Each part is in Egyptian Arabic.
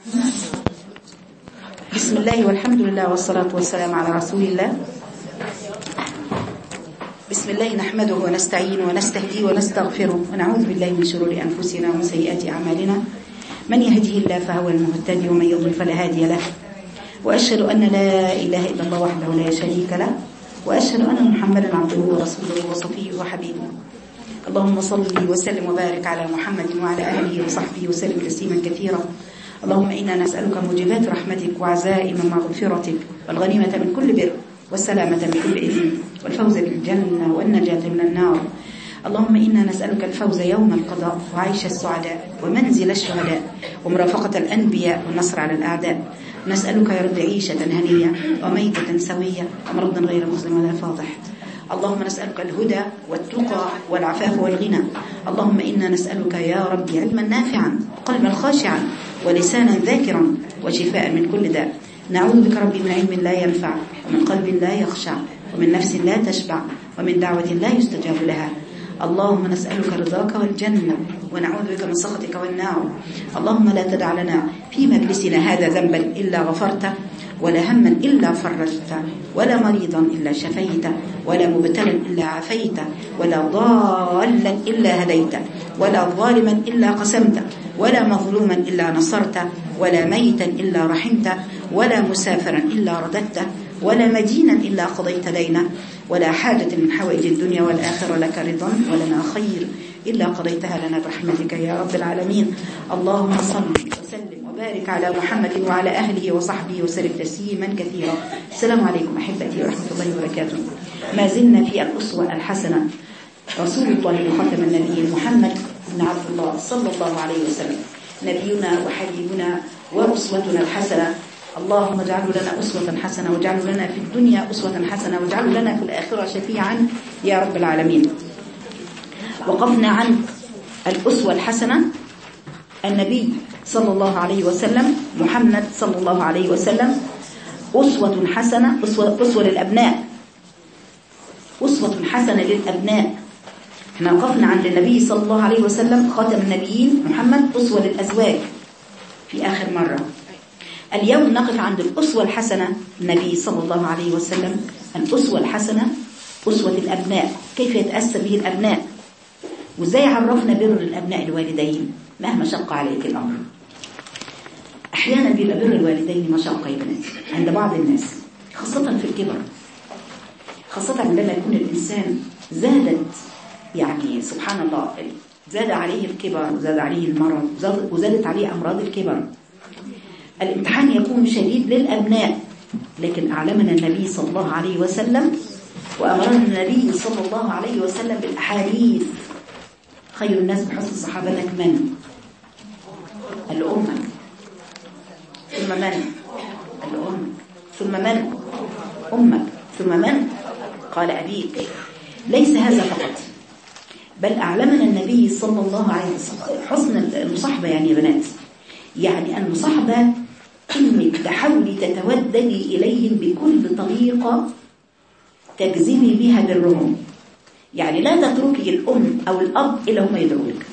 بسم الله والحمد لله والصلاة والسلام على رسول الله بسم الله نحمده ونستعين ونستهديه ونستغفره ونعوذ بالله من شرور أنفسنا ومن سيئات أعمالنا من يهده الله فهو المهتدي ومن يضلل فلا هادي له وأشهد أن لا إله إلا الله وحده لا شريك له وأشهد أن محمدا عبده ورسوله وصفيه وحبيبه اللهم صل وسلم وبارك على محمد وعلى آله وصحبه وسلم تسليما كثيرا اللهم إنا نسألك موجبات رحمتك وعزائم مغفرتك والغنيمة من كل بر والسلامة من كل إثم والفوز بالجنة والنجاة من النار اللهم إنا نسألك الفوز يوم القضاء وعيش السعداء ومنزل الشهداء ومرافقة الأنبياء والنصر على الأعداء نسألك يا رب عيشة هنية وميتة سوية ومرضا غير مسلم ولا فاضح اللهم نسألك الهدى والتقى والعفاف والغنى اللهم إنا نسألك يا رب علما نافعا وقلبا خاشعا ولسانا ذاكرا وشفاء من كل داء نعوذ بك ربي من علم لا ينفع ومن قلب لا يخشع ومن نفس لا تشبع ومن دعوة لا يستجاب لها اللهم نسألك رضاك والجنة ونعوذ بك من سخطك والنار اللهم لا تدع لنا في مجلسنا هذا ذنبا إلا غفرته ولا هما إلا فرجته ولا مريضا إلا شفيته ولا مبتلا إلا عافيته ولا ضالا إلا هديته ولا ظالما إلا قسمته ولا مظلوما إلا نصرته ولا ميتا إلا رحمته ولا مسافرا إلا رددته ولا مدينا إلا قضيت دينه ولا حاجة من حوائج الدنيا والآخرة لك رضا ولنا خير إلا قضيتها لنا برحمتك يا رب العالمين اللهم صل وسلم وبارك على محمد وعلى أهله وصحبه وسلم تسليما كثيرا السلام عليكم أحبتي ورحمة الله وبركاته ما زلنا في الأسوة الحسنة رسول الله خاتم النبي محمد بن عبد الله صلى الله عليه وسلم نبينا وحبيبنا وأسوتنا الحسنة اللهم اجعله لنا أسوة حسنة واجعله لنا في الدنيا أسوة حسنة واجعله لنا في الآخرة شفيعا يا رب العالمين وقفنا عن الأسوة الحسنة النبي صلى الله عليه وسلم محمد صلى الله عليه وسلم أسوة حسنة أسوة, أسوة للأبناء أسوة حسنة للأبناء احنا وقفنا عند النبي صلى الله عليه وسلم خاتم النبيين محمد أسوة للأزواج في آخر مرة اليوم نقف عند الأسوة الحسنة النبي صلى الله عليه وسلم الأسوة الحسنة أسوة الأبناء كيف يتأسى به الأبناء وإزاي عرفنا بر الأبناء الوالدين مهما شق عليك الأمر أحيانا بيبقى بر الوالدين مشقة يا بنات عند بعض الناس خاصة في الكبر خاصة عندما يكون الإنسان زادت يعني سبحان الله زاد عليه الكبر وزاد عليه المرض وزادت عليه أمراض الكبر الامتحان يكون شديد للأبناء لكن أعلمنا النبي صلى الله عليه وسلم وأمرنا النبي صلى الله عليه وسلم بالأحاديث خير الناس بحسن صحابتك من الأمة ثم من الأم ثم من أمك ثم من قال أبيك ليس هذا فقط بل أعلمنا النبي صلى الله عليه وسلم حسن المصاحبة يعني يا بنات يعني المصاحبة إنك تحاولي تتوددي إليهم بكل طريقة تجزمي بها برهم يعني لا تتركي الأم أو الأب إلا هم يدعوا لك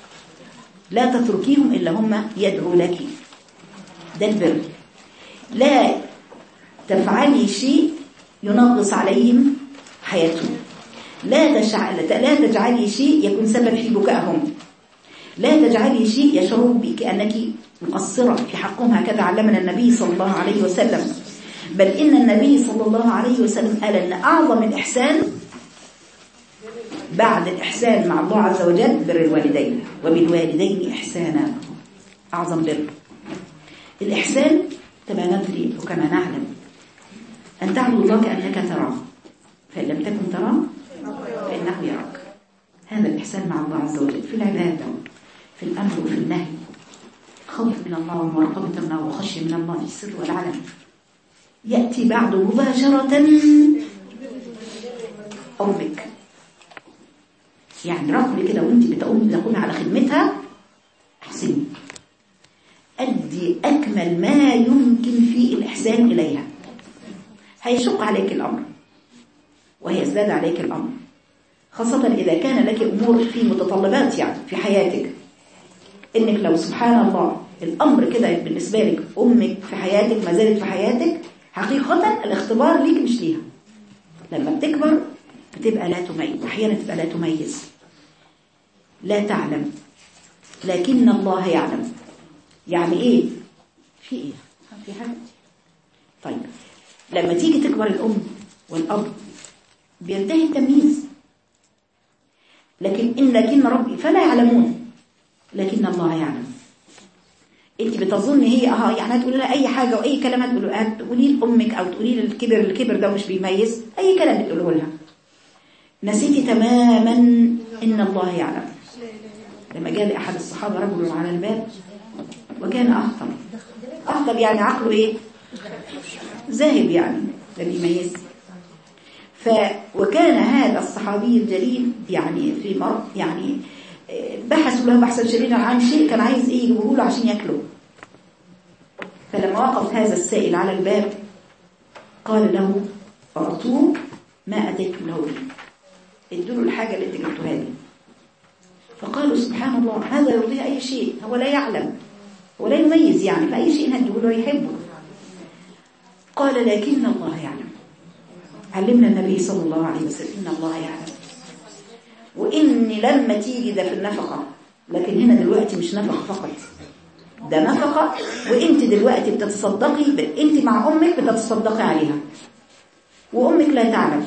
لا تتركيهم إلا هم يدعوا لك ده البر لا تفعلي شيء ينغص عليهم حياتهم لا تجعل لا تجعلي شيء يكون سبب في بكائهم لا تجعلي شيء يشعروا بك أنك مقصرة في حقهم هكذا علمنا النبي صلى الله عليه وسلم بل إن النبي صلى الله عليه وسلم قال أن أعظم الإحسان بعد الإحسان مع الله عز وجل بر الوالدين وبالوالدين إحسانا أعظم بر الإحسان كما ندري وكما نعلم أن تعبد الله كأنك تراه فإن لم تكن تراه فإنه يراك هذا الإحسان مع الله عز وجل في العبادة في الأمر وفي النهي خوف من الله ومراقبة من الله وخشية من الله في السر والعلن يأتي بعد مباشرة أمك يعني رغم كده وانت بتقوم تكون على خدمتها احسني أدي أكمل ما يمكن في الإحسان إليها هيشق عليك الأمر وهيزداد عليك الأمر خاصة إذا كان لك أمور في متطلبات يعني في حياتك إنك لو سبحان الله الأمر كده بالنسبة لك أمك في حياتك ما زالت في حياتك حقيقة الاختبار ليك مش ليها لما بتكبر بتبقى لا تميز أحيانا تبقى لا تميز لا تعلم لكن الله يعلم يعني ايه في ايه في حاجة طيب لما تيجي تكبر الأم والأب بينتهي التمييز لكن إن لكن ربي فلا يعلمون لكن الله يعلم انت بتظن هي اه يعني هتقولي لها اي حاجه واي كلام هتقولي هتقولي لامك او تقولي للكبر الكبر ده مش بيميز اي كلام بتقوله لها نسيتي تماما ان الله يعلم لما جاء لأحد الصحابة رجل على الباب وكان أخطر أخطر يعني عقله إيه ذاهب يعني لا بيميز ف وكان هذا الصحابي الجليل يعني في مر يعني بحثوا له بحثا شديدا عن شيء كان عايز ايه يجيبوه له عشان ياكله فلما وقف هذا السائل على الباب قال له اعطوه ما اتيتم له به ادوا له الحاجه اللي انت جبتوها لي فقالوا سبحان الله هذا يرضيه أي شيء هو لا يعلم ولا يميز يعني فأي شيء هديه له يحبه قال لكن الله يعلم علمنا النبي صلى الله عليه وسلم إن الله يعلم وإن لما تيجي ده في النفقة لكن هنا دلوقتي مش نفقة فقط ده نفقة وانت دلوقتي بتتصدقي انت مع أمك بتتصدقي عليها وأمك لا تعلم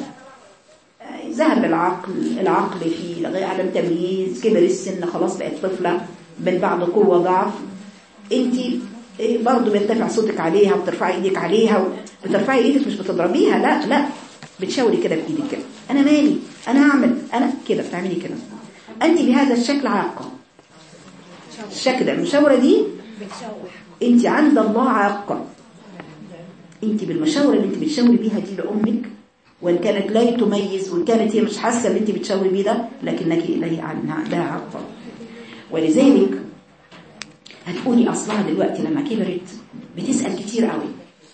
ذهب العقل العقل في عدم تمييز كبر السن خلاص بقت طفلة من بعد قوة ضعف انت برضه بيرتفع صوتك عليها وبترفعي ايدك عليها بترفعي ايدك مش بتضربيها لا لا بتشاوري كده بايدك كده انا مالي انا هعمل انا كده بتعملي كده انت بهذا الشكل عاقه الشكل ده المشاوره دي انت عند الله عاقه انت بالمشاوره اللي انت بتشاوري بيها دي لامك وإن كانت لا تميز وإن كانت هي مش حاسة اللي أنت بتشاوري بيه ده لكنك إليه عنها لها عقل ولذلك هتقولي أصلها دلوقتي لما كبرت بتسأل كتير قوي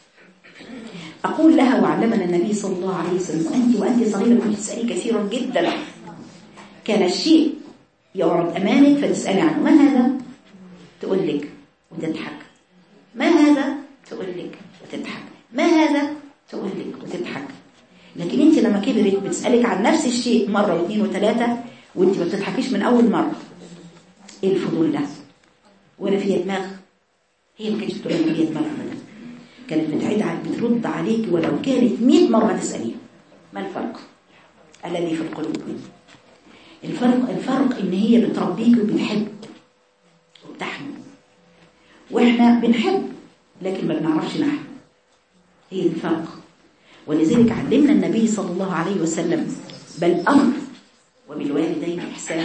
أقول لها وعلمنا النبي صلى الله عليه وسلم وأنت وأنت صغيرة كنت تسألي كثيرا جدا كان الشيء يعرض أمامك فتسألي عنه ما هذا؟ تقول لك وتضحك ما هذا؟ تقول لك وتضحك ما هذا؟ تقول لك وتضحك لكن انت لما كبرت بتسألك عن نفس الشيء مرة واثنين وثلاثة وانت ما بتضحكيش من اول مرة ايه الفضول ده ولا فيها دماغ هي ما كانتش بتقول لك فيها دماغ ابدا كانت بتعيد عليك بترد عليك ولو كانت 100 مرة تسأليها ما الفرق الذي في القلوب الفرق الفرق ان هي بتربيك وبتحب وبتحمل واحنا بنحب لكن ما بنعرفش نحب هي الفرق ولذلك علمنا النبي صلى الله عليه وسلم بل أمر وبالوالدين إحسانا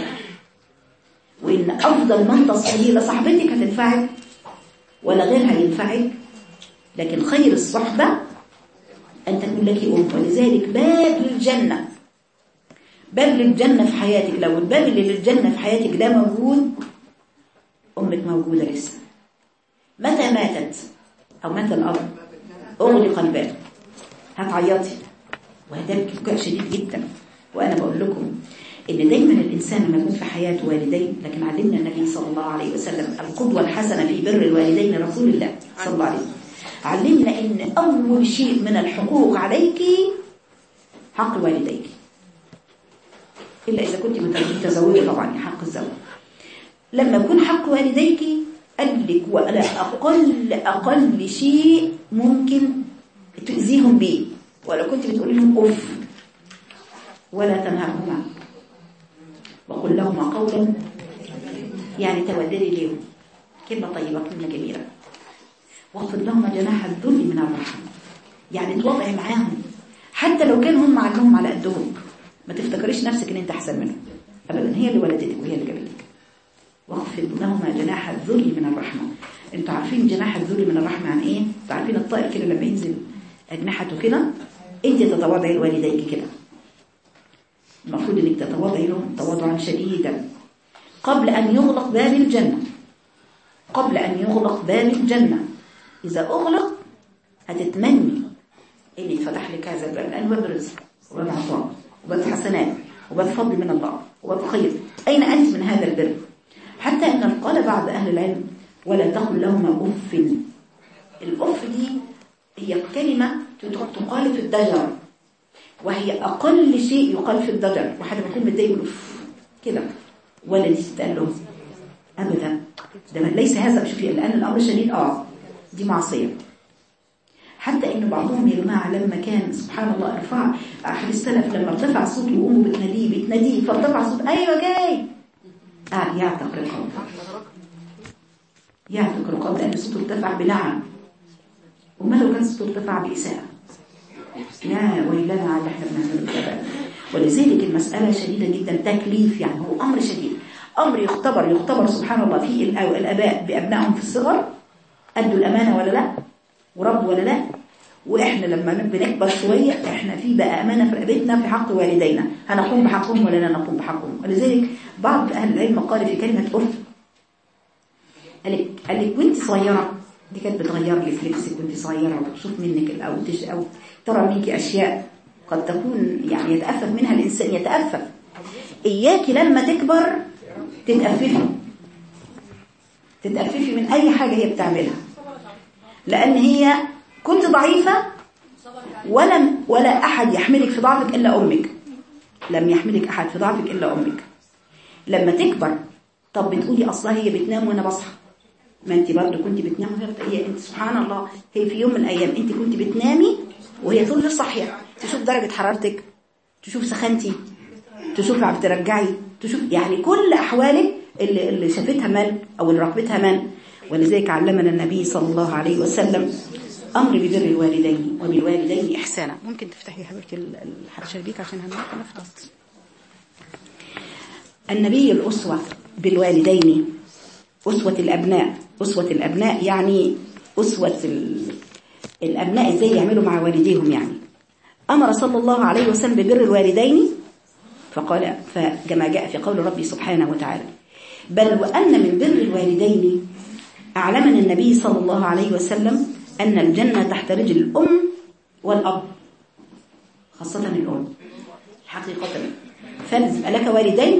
وإن أفضل من تصحيه لصاحبتك هتنفعك ولا غيرها ينفعك لكن خير الصحبة أن تكون لك أم ولذلك باب للجنة باب للجنة في حياتك لو الباب اللي للجنة في حياتك ده موجود أمك موجودة لسه متى ماتت أو مات الأب أغلق الباب هتعيطي وهتبكي بكاء شديد جدا وأنا بقول لكم إن دايما الإنسان لما يكون في حياته والدين لكن علمنا النبي صلى الله عليه وسلم القدوة الحسنة في بر الوالدين رسول الله صلى الله عليه وسلم علمنا إن أول شيء من الحقوق عليك حق والديك إلا إذا كنت متزوجة طبعا حق الزوج لما يكون حق والديك قال لك ولا أقل أقل شيء ممكن تؤذيهم بيه ولو كنت بتقول لهم أف ولا تنهرهما وقل لهما قولا يعني توددي ليهم كلمة طيبة كلمة جميلة واخفض لهما جناح الذل من الرحمة يعني توضعي معاهم حتى لو كانوا هم عندهم على قدهم ما تفتكريش نفسك ان انت احسن منهم ابدا هي اللي ولدتك وهي اللي جابتك واخفض لهما جناح الذل من الرحمة انتوا عارفين جناح الذل من الرحمة عن ايه انتوا عارفين الطائر كده لما ينزل اجنحته كده انت تتواضعي لوالديك كده المفروض انك تتواضعي لهم تواضعا شديدا قبل ان يغلق باب الجنة قبل ان يغلق باب الجنة اذا اغلق هتتمني ان يتفتح لك هذا الباب لان باب رزق وباب عطاء وباب حسنات وباب فضل من الله وباب خير اين انت من هذا البر حتى ان قال بعض اهل العلم ولا تقل لهما أف الأف دي هي كلمة تقال في الضجر وهي أقل شيء يقال في الضجر واحد بيكون متضايق يقول أف كده ولا دي تتقال له أبدا ده ليس هذا شوفي الآن الأمر شديد آه دي معصية حتى ان بعضهم يا جماعه لما كان سبحان الله ارفع احد السلف لما ارتفع صوته وامه بتناديه بتناديه فارتفع صوت ايوه جاي قاعد يعتق رقاب يعتق رقاب لان صوته ارتفع بنعم وما لو كان صوته ارتفع باساءه يا ويلنا على اللي احنا بنعمله ولذلك المساله شديده جدا تكليف يعني هو امر شديد امر يختبر يختبر سبحان الله فيه الاباء بابنائهم في الصغر ادوا الامانه ولا لا ورب ولا لا واحنا لما بنكبر شوية احنا في بقى امانة في رقبتنا في حق والدينا هنقوم بحقهم ولا لا نقوم بحقهم ولذلك بعض اهل العلم قال في كلمة اف قال لك قال لك وانت صغيرة دي كانت بتغير لك لبسك وانت صغيرة وتشوف منك او تش او ترى منك اشياء قد تكون يعني يتأفف منها الانسان يتأفف اياكي لما تكبر تتأففي تتأففي من اي حاجة هي بتعملها لأن هي كنت ضعيفة ولم ولا أحد يحملك في ضعفك إلا أمك لم يحملك أحد في ضعفك إلا أمك لما تكبر طب بتقولي أصلا هي بتنام وأنا بصحى ما أنت برضه كنت بتنام هي أنت سبحان الله هي في يوم من الأيام أنت كنت بتنامي وهي طول الليل صاحية تشوف درجة حرارتك تشوف سخنتي تشوف عم ترجعي تشوف يعني كل أحوالك اللي, اللي شافتها من أو اللي ركبتها من ولذلك علمنا النبي صلى الله عليه وسلم أمر ببر الوالدين وبالوالدين إحسانا ممكن تفتحي يا حبيبتي الشبيك عشان هنروح نفطر النبي الأسوة بالوالدين أسوة الأبناء أسوة الأبناء يعني أسوة الأبناء إزاي يعملوا مع والديهم يعني أمر صلى الله عليه وسلم ببر الوالدين فقال فكما جاء في قول ربي سبحانه وتعالى بل وأن من بر الوالدين أعلمنا النبي صلى الله عليه وسلم أن الجنة تحت رجل الأم والأب خاصة الأم حقيقة فلزم ألك والدين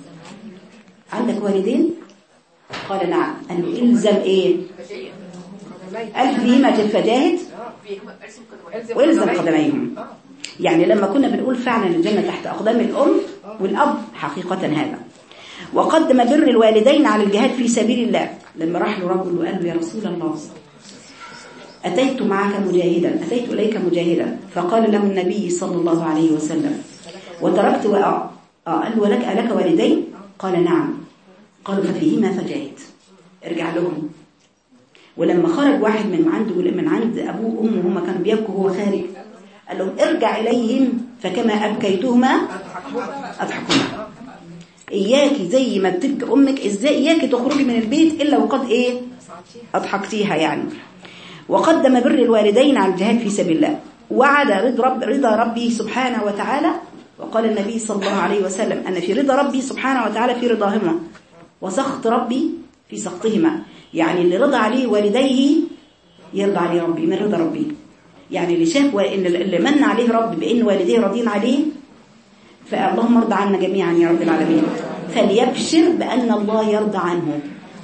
عندك والدين قال نعم أن إلزم إيه ألف بهما الفجاهد وإلزم قدميهم يعني لما كنا بنقول فعلا الجنة تحت أقدام الأم والأب حقيقة هذا وقدم بر الوالدين على الجهاد في سبيل الله لما راح له رجل وقال له يا رسول الله أتيت معك مجاهدا أتيت إليك مجاهدا فقال له النبي صلى الله عليه وسلم وتركت وأ آه قال له ولك ألك والدين قال نعم قالوا ففيهما فجاهد ارجع لهم ولما خرج واحد من عنده من عند أبوه وأمه هما كانوا بيبكوا وهو خارج قال لهم ارجع إليهم فكما أبكيتهما أضحكهما إياكي زي ما بتبكي أمك إزاي إياكي تخرجي من البيت إلا وقد إيه أضحكتيها يعني وقدم بر الوالدين على الجهاد في سبيل الله وعد رضا, رب رضا ربي سبحانه وتعالى وقال النبي صلى الله عليه وسلم أن في رضا ربي سبحانه وتعالى في رضاهما وسخط ربي في سخطهما يعني اللي رضى عليه والديه يرضى عليه ربي من رضا ربي يعني اللي شاف وإن اللي من عليه رب بأن والديه راضين عليه فاللهم ارضى عنا جميعا يا رب العالمين فليبشر بأن الله يرضى عنه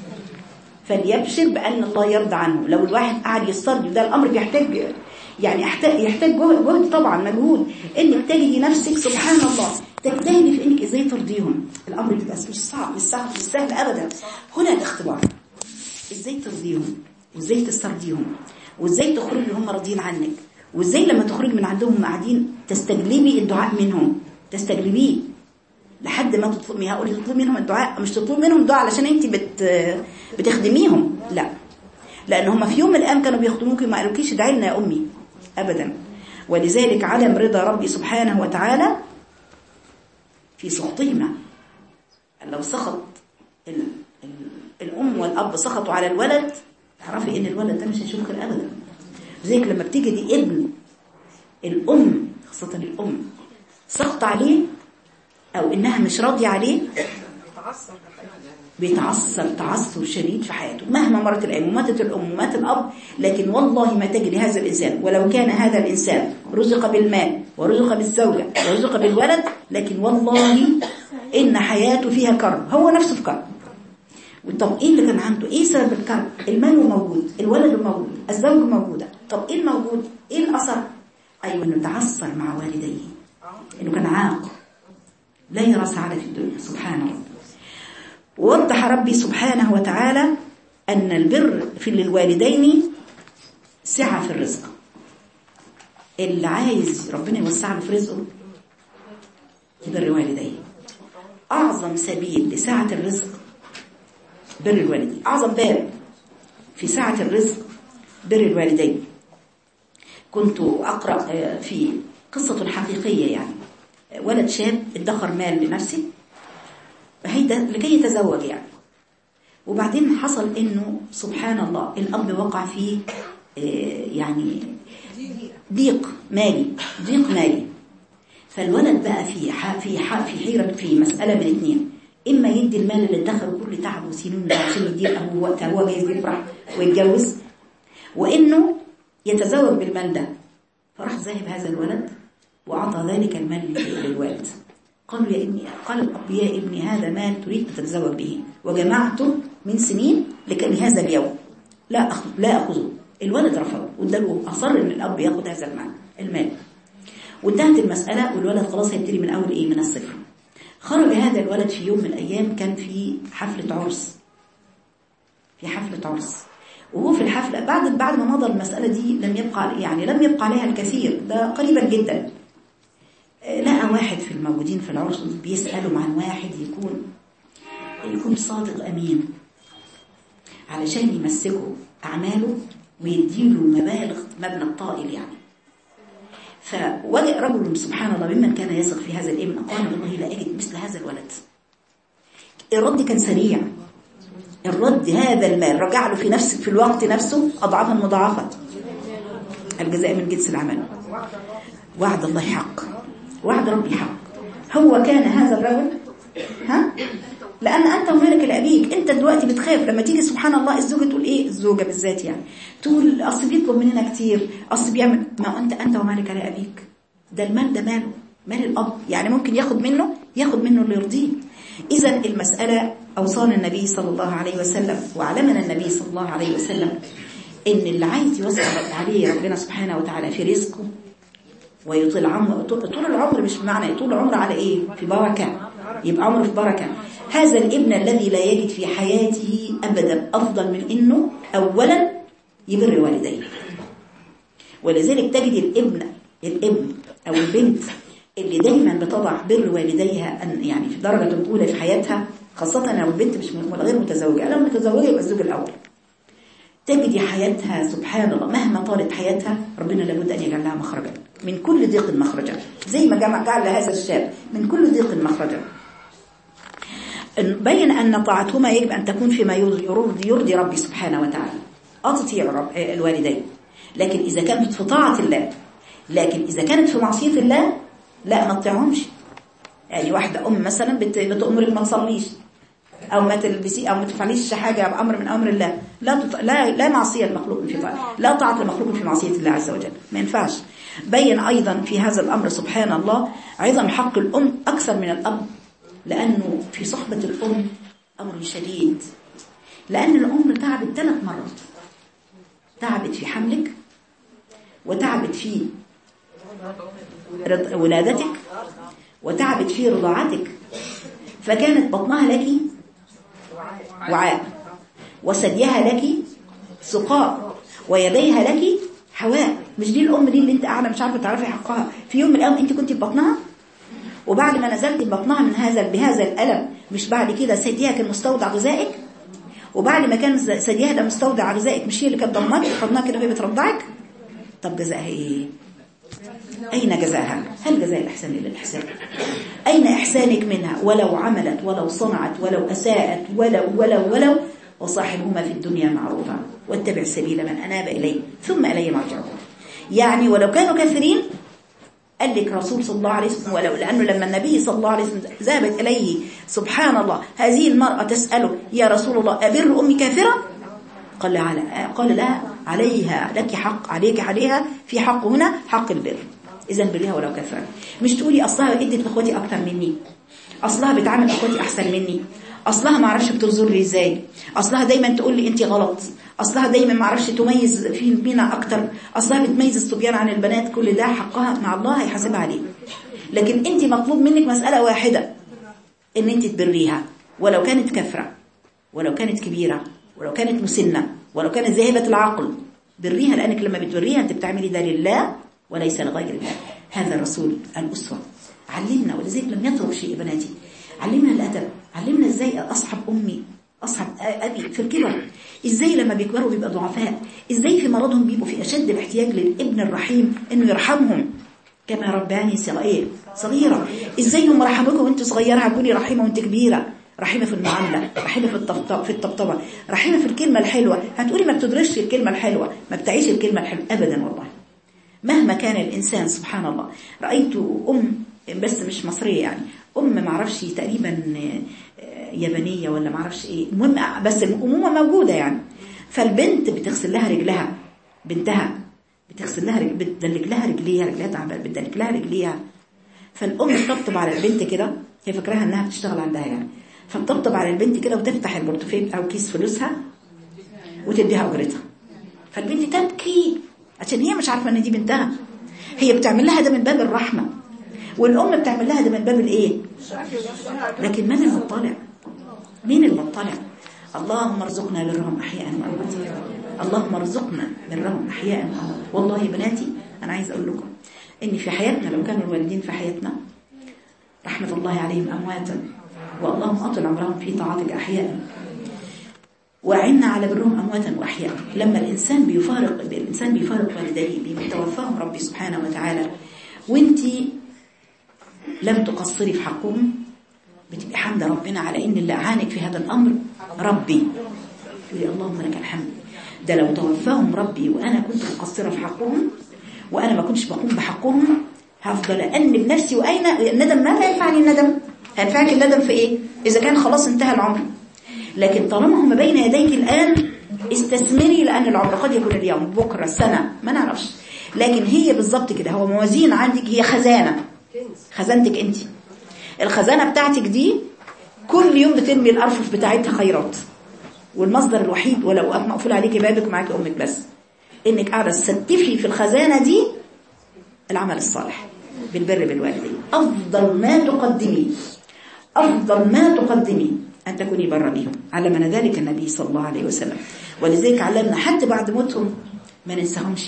فليبشر بأن الله يرضى عنه لو الواحد قاعد يسترجي ده الأمر بيحتاج يعني يحتاج, يحتاج جهد طبعا مجهود انك تجدي نفسك سبحان الله تجتهدي في انك ازاي ترضيهم الامر بيبقى مش صعب مش سهل مش سهل ابدا هنا الاختبار ازاي ترضيهم وازاي تسترضيهم وازاي تخرجي هم راضيين عنك وازاي لما تخرجي من عندهم قاعدين تستجلبي الدعاء منهم تستجلبيه لحد ما تطلبي هقول تطلبي منهم الدعاء مش تطلبي منهم الدعاء علشان انت بت بتخدميهم لا لان هم في يوم من الايام كانوا بيخدموكي ما قالوكيش ادعي لنا يا امي ابدا ولذلك علم رضا ربي سبحانه وتعالى في سخطهما لو سخط ال ال الام والاب سخطوا على الولد تعرفي ان الولد ده مش هيشوف خير ابدا زيك لما بتيجي دي ابن الام خاصه الام سخط عليه او انها مش راضيه عليه بيتعثر تعثر شديد في حياته مهما مرت الايام وماتت الام ومات الاب لكن والله ما تجد هذا الانسان ولو كان هذا الانسان رزق بالمال ورزق بالزوجه ورزق بالولد لكن والله ان حياته فيها كرب هو نفسه في كرب طب ايه اللي كان عنده ايه سبب الكرب المال موجود الولد موجود الزوج موجودة طب ايه الموجود ايه الاثر ايوه انه تعثر مع والديه انه كان عاق لا يرى سعادة في الدنيا سبحان الله ووضح ربي سبحانه وتعالى أن البر في للوالدين سعة في الرزق اللي عايز ربنا يوسع له في رزقه يبر والديه أعظم سبيل لسعة الرزق بر الوالدين أعظم باب في سعة الرزق بر الوالدين كنت أقرأ في قصة حقيقية يعني ولد شاب ادخر مال لنفسه لكي يتزوج يعني وبعدين حصل انه سبحان الله الاب وقع في يعني ضيق مالي ضيق مالي فالولد بقى في في في حيرة في مسألة من اثنين إما يدي المال اللي ادخره كل تعب وسنين عشان يديه أبوه وقتها هو جايز يفرح ويتجوز وإنه يتزوج بالمال ده فراح ذاهب هذا الولد وأعطى ذلك المال للوالد قالوا يا ابني قال الأب يا ابني هذا مال تريد أن تتزوج به وجمعته من سنين لكن هذا اليوم لا أخذ لا أخذه الولد رفض واداله أصر إن الأب ياخذ هذا المال المال وانتهت المسألة والولد خلاص هيبتدي من أول إيه من الصفر خرج هذا الولد في يوم من الأيام كان في حفلة عرس في حفلة عرس وهو في الحفلة بعد بعد ما مضى المسألة دي لم يبقى يعني لم يبقى عليها الكثير ده قريبا جدا لقى واحد في الموجودين في العرس بيسألوا عن واحد يكون يكون صادق أمين علشان يمسكوا أعماله ويديله مبالغ مبنى الطائل يعني فوجئ رجل سبحان الله ممن كان يثق في هذا الابن قال والله لا أجد مثل هذا الولد الرد كان سريع الرد هذا المال رجع له في نفس في الوقت نفسه أضعافا مضاعفة الجزاء من جنس العمل وعد الله حق وعد ربي حق هو كان هذا الرجل ها لأن أنت ومالك لأبيك أنت دلوقتي بتخاف لما تيجي سبحان الله الزوجة تقول إيه الزوجة بالذات يعني تقول أصل بيطلب مننا كتير أصل بيعمل ما أنت أنت ومالك لأبيك ده المال ده ماله مال الأب يعني ممكن ياخد منه ياخد منه اللي يرضيه إذا المسألة أوصانا النبي صلى الله عليه وسلم وعلمنا النبي صلى الله عليه وسلم إن اللي عايز يوسع عليه ربنا سبحانه وتعالى في رزقه ويطول عمر طول العمر مش بمعنى يطول العمر على ايه في بركة يبقى عمره في بركة هذا الابن الذي لا يجد في حياته أبدا أفضل من إنه أولا يبر والديه ولذلك تجد الابن الابن أو البنت اللي دايما بتضع بر والديها أن يعني في الدرجة الأولى في حياتها خاصة لو البنت مش غير متزوجة لو متزوجة يبقى الزوج الأول تجد حياتها سبحان الله مهما طالت حياتها ربنا لابد أن يجعل لها مخرجا من كل ضيق مخرجا زي ما جمع جعل هذا الشاب من كل ضيق مخرجا بين أن طاعتهما يجب أن تكون فيما يرضي, يرضي ربي سبحانه وتعالى أتطيع رب الوالدين لكن إذا كانت في طاعة الله لكن إذا كانت في معصية الله لا ما تطيعهمش يعني واحدة أم مثلا بتأمرك ما تصليش أو ما تلبسي أو ما تفعليش حاجة بأمر من أمر الله لا تط... لا لا معصية المخلوق في طاعة لا طاعة المخلوق في معصية الله عز وجل ما ينفعش بين أيضا في هذا الأمر سبحان الله عظم حق الأم أكثر من الأب لأنه في صحبة الأم أمر شديد لأن الأم تعبت ثلاث مرات تعبت في حملك وتعبت في ولادتك وتعبت في رضاعتك فكانت بطنها لك وعاء وثديها لك سقاء ويديها لك حواء مش دي الأم دي اللي انت قاعدة مش عارفة تعرفي حقها في يوم من الأيام انت كنت في بطنها وبعد ما نزلت بطنها من هذا بهذا الألم مش بعد كده ثديها كان مستودع غذائك وبعد ما كان ثديها ده مستودع غذائك مش هي اللي كانت ضمك حضنها كده وهي بترضعك طب جزاها ايه أين جزاها هل جزاء الإحسان إلا الإحسان أين إحسانك منها ولو عملت ولو صنعت ولو أساءت ولو ولو ولو وصاحبهما في الدنيا معروفا واتبع سبيل من أناب إليه ثم إلي مرجعكم يعني ولو كانوا كافرين قال لك رسول صلى الله عليه وسلم ولو لأنه لما النبي صلى الله عليه وسلم ذهبت إليه سبحان الله هذه المرأة تسأله يا رسول الله أبر أمي كافرة قال لها قال لا عليها لك حق عليك عليها في حق هنا حق البر إذا بريها ولو كفر مش تقولي أصلها ادت لأخواتي أكتر مني أصلها بتعامل أخواتي أحسن مني اصلها ما اعرفش بتغزر لي ازاي اصلها دايما تقول لي انت غلط اصلها دايما ما اعرفش تميز في مينا اكتر اصلها بتميز الصبيان عن البنات كل ده حقها مع الله هيحاسبها عليه لكن انت مطلوب منك مسألة واحدة ان انت تبريها ولو كانت كفرة ولو كانت كبيرة ولو كانت مسنة ولو كانت ذاهبة العقل بريها لانك لما بتوريها انت بتعملي ده لله وليس لغير الله هذا الرسول الأسوة علمنا ولذلك لم يترك شيء يا بناتي علمنا الأدب علمنا ازاي أصحب أمي أصحب أبي في الكبر ازاي لما بيكبروا بيبقى ضعفاء ازاي في مرضهم بيبقوا في أشد الاحتياج للابن الرحيم انه يرحمهم كما رباني صغير صغيرة ازاي هم رحموك وانت صغيرة هتكوني رحيمة وانت كبيرة رحيمة في المعاملة رحيمة في الطبطبة في الطبطبة رحيمة في الكلمة الحلوة هتقولي ما بتدرسش الكلمة الحلوة ما بتعيش الكلمة الحلوة أبدا والله مهما كان الإنسان سبحان الله رأيت أم بس مش مصرية يعني أم معرفش تقريبا يابانية ولا معرفش إيه المهم بس الأمومة موجودة يعني فالبنت بتغسل لها رجلها بنتها بتغسل لها رجل بتدلك لها رجليها رجليها تعبان بتدلك لها رجليها فالأم تطبطب على البنت كده هي فاكراها إنها بتشتغل عندها يعني فتطبطب على البنت كده وتفتح البورتفيه أو كيس فلوسها وتديها أجرتها فالبنت تبكي عشان هي مش عارفة ان دي بنتها هي بتعمل لها ده من باب الرحمة والأم بتعمل لها ده من باب الايه لكن من المطلع مين المطلع اللهم ارزقنا برهم احياء واموات اللهم ارزقنا برهم احياء واموات والله يا بناتي انا عايز اقول لكم ان في حياتنا لو كانوا الوالدين في حياتنا رحمة الله عليهم امواتا واللهم اطل عمرهم في طاعتك احياء وعنا على برهم أمواتا وأحياء لما الإنسان بيفارق الإنسان بيفارق والديه بيتوفاهم ربي سبحانه وتعالى وانت لم تقصري في حقهم بتبقي حمد ربنا على إن اللي أعانك في هذا الأمر ربي تقولي اللهم لك الحمد ده لو توفاهم ربي وأنا كنت مقصرة في حقهم وأنا ما كنتش بقوم بحقهم هفضل أنب نفسي وأين الندم ماذا ينفعني الندم هينفعك الندم في إيه إذا كان خلاص انتهى العمر لكن طالما هم بين يديك الآن استثمري لأن العمر قد يكون اليوم بكرة السنة ما نعرفش لكن هي بالظبط كده هو موازين عندك هي خزانة خزانتك انت الخزانة بتاعتك دي كل يوم بترمي الأرفف بتاعتها خيرات والمصدر الوحيد ولو مقفول عليك بابك معاك أمك بس انك قاعدة تستفي في الخزانة دي العمل الصالح بالبر بالوالدين أفضل ما تقدمي أفضل ما تقدمي أن تكوني برا بيهم علمنا ذلك النبي صلى الله عليه وسلم ولذلك علمنا حتى بعد موتهم ما ننساهمش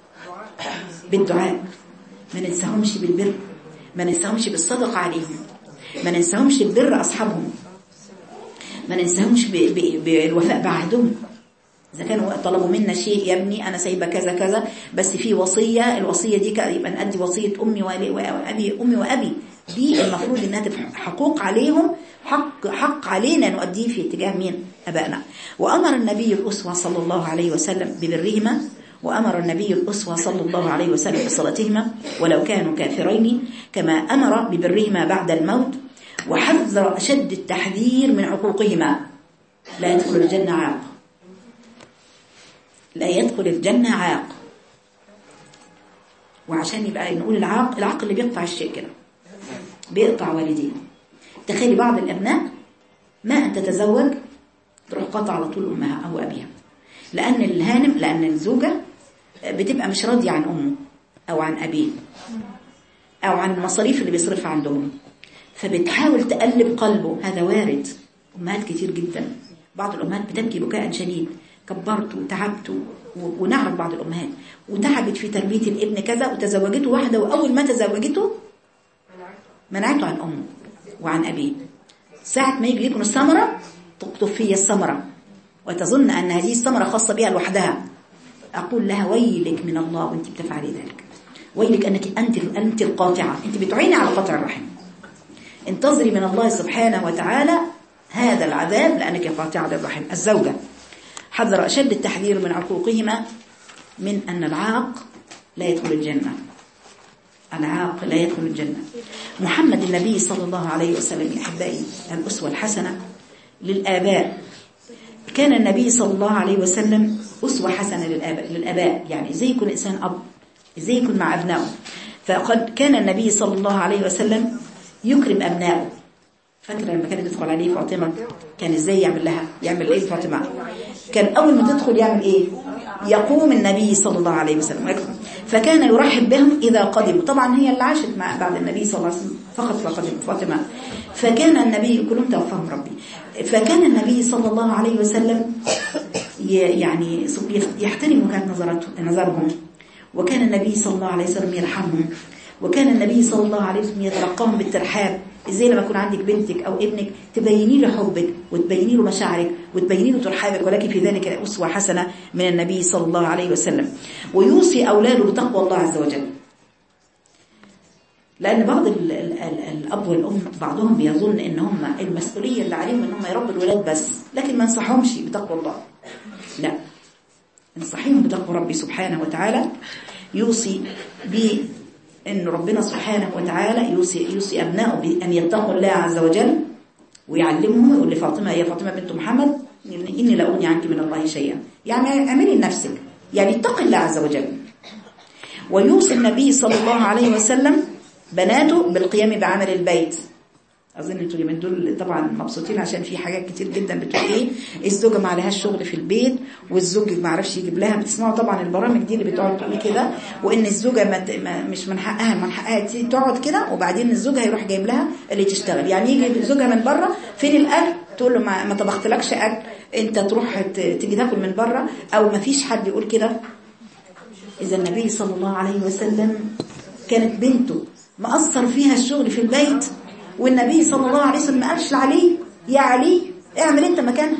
بالدعاء ما ننساهمش بالبر ما ننساهمش بالصدقة عليهم ما ننساهمش ببر أصحابهم ما ننساهمش بالوفاء بعهدهم إذا كانوا طلبوا منا شيء يا ابني أنا سايبة كذا كذا بس في وصية الوصية دي يبقى نأدي وصية أمي وأبي أمي وأبي دي المفروض إنها تبقى حقوق عليهم حق حق علينا نؤديه في اتجاه مين أبائنا وأمر النبي الأسوة صلى الله عليه وسلم ببرهما وأمر النبي الأسوة صلى الله عليه وسلم بصلاتهما ولو كانوا كافرين كما أمر ببرهما بعد الموت وحذر أشد التحذير من عقوقهما لا يدخل الجنة عاق لا يدخل الجنة عاق وعشان يبقى نقول العاق العاق اللي بيقطع الشيء كده بيقطع والديه تخيلي بعض الأبناء ما أن تتزوج تروح قطع على طول أمها أو أبيها لأن الهانم لأن الزوجة بتبقى مش راضية عن أمه أو عن أبيه أو عن المصاريف اللي بيصرفها عندهم فبتحاول تقلب قلبه هذا وارد أمهات كتير جدا بعض الأمهات بتبكي بكاء شديد كبرت وتعبت ونعرف بعض الأمهات وتعبت في تربية الابن كذا وتزوجته واحدة وأول ما تزوجته منعته عن أمه وعن أبيه ساعة ما يجي يكون الثمرة تقطف فيها الثمرة وتظن أن هذه الثمرة خاصة بها لوحدها أقول لها ويلك من الله وانت بتفعلي ذلك ويلك أنك أنت أنت القاطعة أنت بتعيني على قطع الرحم انتظري من الله سبحانه وتعالى هذا العذاب لأنك قاطعة للرحم الزوجة حذر أشد التحذير من عقوقهما من أن العاق لا يدخل الجنة العاق لا يدخل الجنة محمد النبي صلى الله عليه وسلم يا أحبائي الأسوة الحسنة للآباء كان النبي صلى الله عليه وسلم أسوة حسنة للآباء, للآباء يعني إزاي يكون إنسان أب إزاي يكون مع أبنائه فقد كان النبي صلى الله عليه وسلم يكرم أبنائه فاكره لما كانت تدخل عليه فاطمه كان ازاي يعمل لها يعمل ايه فاطمه كان اول ما تدخل يعمل ايه يقوم النبي صلى الله عليه وسلم فكان يرحب بهم اذا قدموا طبعا هي اللي عاشت مع بعد النبي صلى الله عليه وسلم فقط فقدم فاطمه فكان النبي كلهم توفاهم ربي فكان النبي صلى الله عليه وسلم يعني يحترم كانت نظرته نظرهم وكان النبي صلى الله عليه وسلم يرحمهم وكان النبي صلى الله عليه وسلم يتلقاهم بالترحاب ازاي لما يكون عندك بنتك او ابنك تبيني له حبك وتبيني له مشاعرك وتبيني له ترحابك ولكن في ذلك اسوه حسنه من النبي صلى الله عليه وسلم ويوصي اولاده بتقوى الله عز وجل لان بعض ال ال ال الاب والام بعضهم بيظن ان هم المسؤوليه اللي عليهم ان هم يربوا الولاد بس لكن ما انصحهمش بتقوى الله لا انصحيهم بتقوى ربي سبحانه وتعالى يوصي ان ربنا سبحانه وتعالى يوصي, يوصي أبنائه بأن يتقوا الله عز وجل ويعلمهم ويقول لفاطمة يا فاطمة بنت محمد إني لا أغني عنك من الله شيئا يعني اعملي لنفسك يعني اتقي الله عز وجل ويوصي النبي صلى الله عليه وسلم بناته بالقيام بعمل البيت اظن انتوا اليومين دول طبعا مبسوطين عشان في حاجات كتير جدا بتقول ايه الزوجه ما عليهاش شغل في البيت والزوج ما عرفش يجيب لها بتسمعوا طبعا البرامج دي اللي بتقعد تقول كده وان الزوجه ما مش من حقها من حقها تقعد كده وبعدين الزوج هيروح جايب لها اللي تشتغل يعني يجي زوجها من بره فين الاكل تقول له ما, ما طبختلكش اكل انت تروح تيجي تاكل من بره او ما فيش حد يقول كده اذا النبي صلى الله عليه وسلم كانت بنته مأثر فيها الشغل في البيت والنبي صلى الله عليه وسلم ما قالش لعلي يا علي اعمل انت مكانها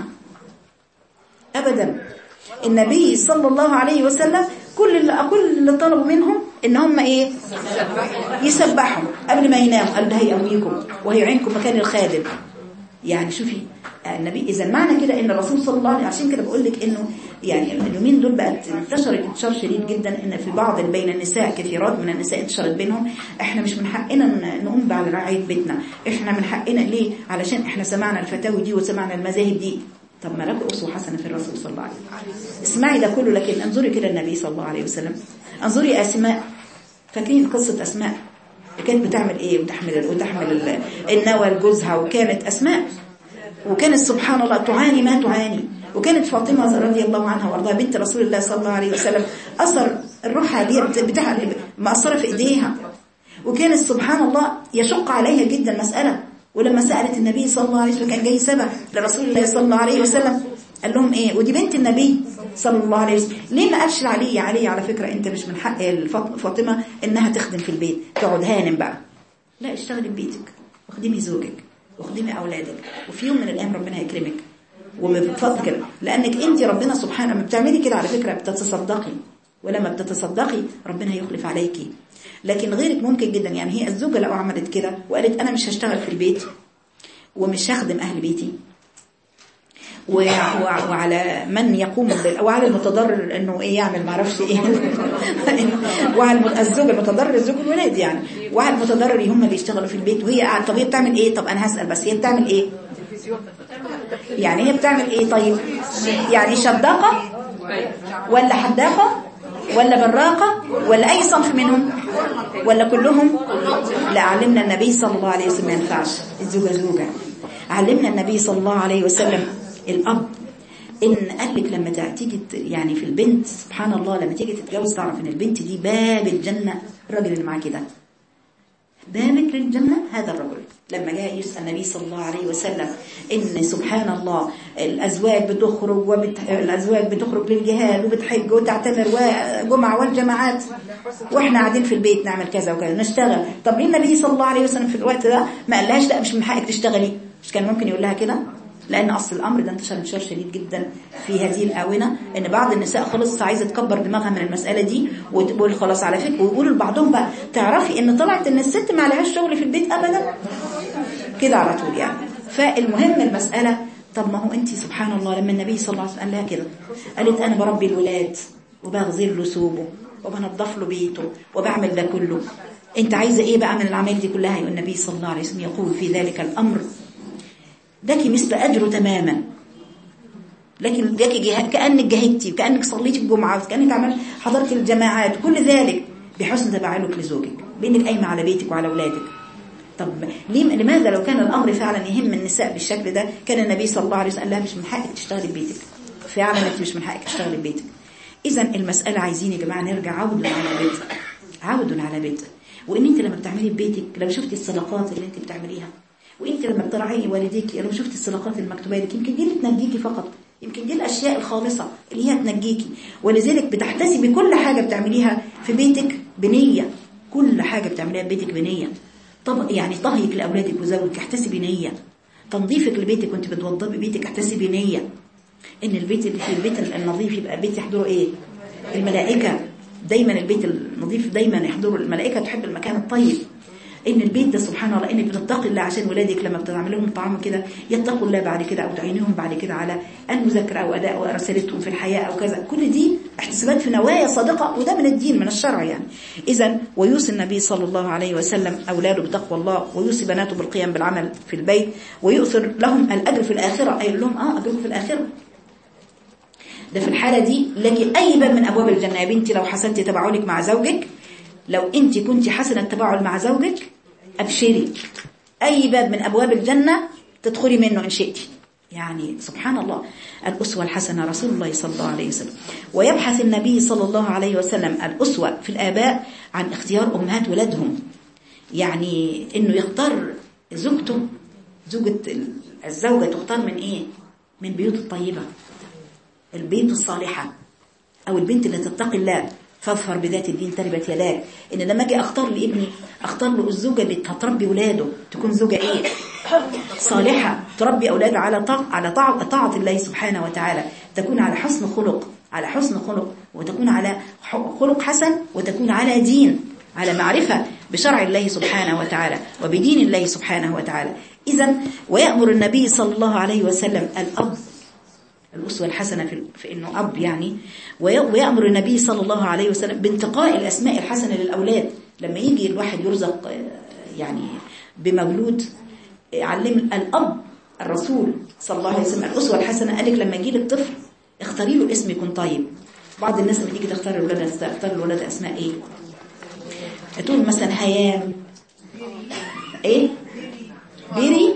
ابدا النبي صلى الله عليه وسلم كل اللي كل اللي طلبوا منهم ان هم ايه يسبحوا قبل ما يناموا قال ده هيقويكم وهيعينكم مكان الخادم يعني شوفي النبي اذا معنى كده ان الرسول صلى الله عليه وسلم عشان كده بقول لك انه يعني اليومين دول بقت انتشرت انتشار شديد جدا ان في بعض بين النساء كثيرات من النساء انتشرت بينهم احنا مش من حقنا نقوم على رعايه بيتنا احنا من حقنا ليه علشان احنا سمعنا الفتاوي دي وسمعنا المذاهب دي طب ما لك اسوه حسنه في الرسول صلى الله عليه وسلم اسمعي ده كله لكن انظري كده النبي صلى الله عليه وسلم انظري اسماء فاكرين قصه اسماء كانت بتعمل ايه وتحمل وتحمل النوى لجوزها وكانت اسماء وكانت سبحان الله تعاني ما تعاني وكانت فاطمة رضي الله عنها وارضاها بنت رسول الله صلى الله عليه وسلم أثر الروحة دي بتاع مأثرة في إيديها وكانت سبحان الله يشق عليها جدا المسألة ولما سألت النبي صلى الله عليه وسلم كان جاي سبب لرسول الله صلى الله عليه وسلم قال لهم ايه ودي بنت النبي صلى الله عليه وسلم ليه ما قالش علي علي على فكرة انت مش من حق فاطمة انها تخدم في البيت تقعد هانم بقى لا اشتغلي ببيتك واخدمي زوجك واخدمي اولادك وفي يوم من الايام ربنا هيكرمك وبفضل كده لانك انت ربنا سبحانه ما بتعملي كده على فكره بتتصدقي ولما بتتصدقي ربنا هيخلف عليكي لكن غيرك ممكن جدا يعني هي الزوجه لو عملت كده وقالت انا مش هشتغل في البيت ومش هخدم اهل بيتي وعلى من يقوم وعلى المتضرر انه ايه يعمل ما اعرفش ايه وعلى الزوج المتضرر الزوج والولاد يعني وعلى المتضرر هم اللي يشتغلوا في البيت وهي طب هي بتعمل ايه طب انا هسال بس هي بتعمل ايه يعني هي بتعمل ايه طيب يعني شداقه ولا حداقه ولا براقة ولا أي صنف منهم ولا كلهم لا علمنا النبي صلى الله عليه وسلم ما ينفعش الزوجة زوجة علمنا النبي صلى الله عليه وسلم الأب إن قال لك لما تيجي يعني في البنت سبحان الله لما تيجي تتجوز تعرف إن البنت دي باب الجنة الراجل اللي معاه كده بابك للجنة هذا الرجل لما جاء يسأل النبي صلى الله عليه وسلم إن سبحان الله الأزواج بتخرج وبت... الأزواج بتخرج للجهاد وبتحج وتعتمر وجمعة والجماعات وإحنا قاعدين في البيت نعمل كذا وكذا نشتغل طب ليه النبي صلى الله عليه وسلم في الوقت ده ما قالهاش لا مش من حقك تشتغلي مش كان ممكن يقول لها كده لأن أصل الأمر ده انتشر انتشار شديد جدا في هذه الآونة إن بعض النساء خلص عايزة تكبر دماغها من المسألة دي وتقول خلاص على فكرة ويقولوا لبعضهم بقى تعرفي إن طلعت إن الست ما عليهاش شغل في البيت أبدا كده على طول يعني فالمهم المسألة طب ما هو أنت سبحان الله لما النبي صلى الله عليه وسلم قال لها كده قالت أنا بربي الولاد وبغزل له ثوبه وبنظف له بيته وبعمل ده كله أنت عايزة إيه بقى من العمل دي كلها يقول النبي صلى الله عليه وسلم يقول في ذلك الأمر لك مثل أجره تماما لكن لك جهاد كأنك جاهدتي كأنك صليتي الجمعة كأنك عملت حضرت الجماعات كل ذلك بحسن تبعلك لزوجك بأنك قايمة على بيتك وعلى أولادك طب ليه لماذا لو كان الامر فعلا يهم النساء بالشكل ده كان النبي صلى الله عليه وسلم قال لها مش من حقك تشتغلي ببيتك فعلا انت مش من حقك تشتغلي ببيتك اذا المساله عايزين يا جماعه نرجع عود على بيت عود على بيت وان انت لما بتعملي ببيتك لو شفتي الصدقات اللي انت بتعمليها وانت لما بتراعي والديك لو شفتي الصدقات المكتوبه لك يمكن دي اللي تنجيكي فقط يمكن دي الاشياء الخالصه اللي هي تنجيكي ولذلك بتحتسبي كل حاجه بتعمليها في بيتك بنيه كل حاجه بتعمليها في بيتك بنيه طب يعني طهيك لاولادك وزوجك احتسبي نيه تنظيفك لبيتك وانت بتوضبي بيتك احتسبي نيه ان البيت اللي في البيت النظيف يبقى بيت يحضره ايه الملائكه دايما البيت النظيف دايما يحضره الملائكه تحب المكان الطيب ان البيت ده سبحان الله انك بتتقي الله عشان ولادك لما بتعمل لهم طعام كده يتقوا الله بعد كده او تعينهم بعد كده على المذاكره او اداء رسالتهم في الحياه او كذا كل دي احتسابات في نوايا صادقه وده من الدين من الشرع يعني اذا ويوصي النبي صلى الله عليه وسلم اولاده بتقوى الله ويوصي بناته بالقيام بالعمل في البيت ويؤثر لهم الاجر في الاخره قال لهم اه اجركم في الاخره ده في الحالة دي لك أي باب من أبواب الجنة يا بنتي لو حسنتي تبعولك مع زوجك لو أنت كنت حسنة التباعل مع زوجك أبشري أي باب من أبواب الجنة تدخلي منه إن شئتي يعني سبحان الله الأسوة الحسنة رسول الله صلى الله عليه وسلم ويبحث النبي صلى الله عليه وسلم الأسوة في الآباء عن اختيار أمهات ولادهم يعني إنه يختار زوجته زوجة الزوجة تختار من إيه من بيوت الطيبة البيت الصالحة أو البنت اللي تتقي الله فاظفر بذات الدين تربت يداك ان لما اجي اختار لابني اختار له الزوجه اللي هتربي ولاده تكون زوجه ايه صالحه تربي اولاده على طاعه على طاعه طاعه الله سبحانه وتعالى تكون على حسن خلق على حسن خلق وتكون على خلق حسن وتكون على دين على معرفه بشرع الله سبحانه وتعالى وبدين الله سبحانه وتعالى اذا ويامر النبي صلى الله عليه وسلم الاب الأسوة الحسنة في, في أنه أب يعني ويأمر النبي صلى الله عليه وسلم بانتقاء الأسماء الحسنة للأولاد لما يجي الواحد يرزق يعني بمولود علم الأب الرسول صلى الله عليه وسلم الأسوة الحسنة قال لك لما يجي لك طفل اختاري له اسم يكون طيب بعض الناس لما تيجي تختار الولد تختار الولد أسماء إيه تقول مثلا هيام إيه بيري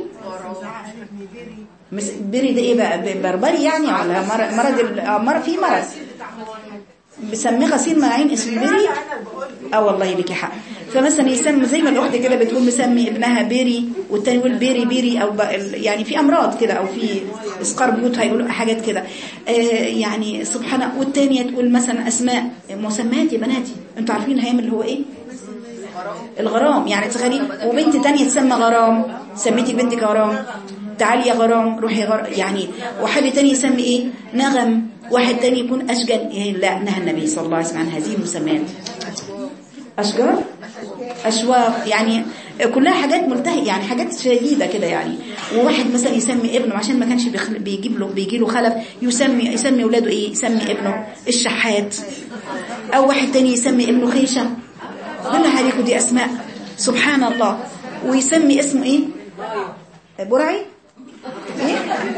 مس بري ده ايه بقى بربري يعني ولا مرض مرض مرض في مرض بسميه غسيل مناعين اسمه بري اه والله ليكي حق فمثلا يسمي زي ما الاخت كده بتقول مسمي ابنها بيري والتاني يقول بيري بيري او يعني في امراض كده او في اسقار بيوت هيقولوا حاجات كده آه يعني سبحان والتانية تقول مثلا اسماء مسميات يا بناتي انتوا عارفين هيام اللي هو ايه الغرام يعني تخيلي وبنت تانية تسمى غرام سميتي بنتك غرام تعالي يا غرام روحي غرام يعني واحد تاني يسمي ايه نغم واحد تاني يكون اشجل إيه لا نهى النبي صلى الله عليه وسلم عن هذه المسميات اشجار اشواق يعني كلها حاجات ملتهيه يعني حاجات شديده كده يعني وواحد مثلا يسمي ابنه عشان ما كانش بيجيب له بيجي له خلف يسمي يسمي اولاده ايه يسمي ابنه الشحات او واحد تاني يسمي ابنه خيشه بالله عليكم دي اسماء سبحان الله ويسمي اسمه ايه برعي ايه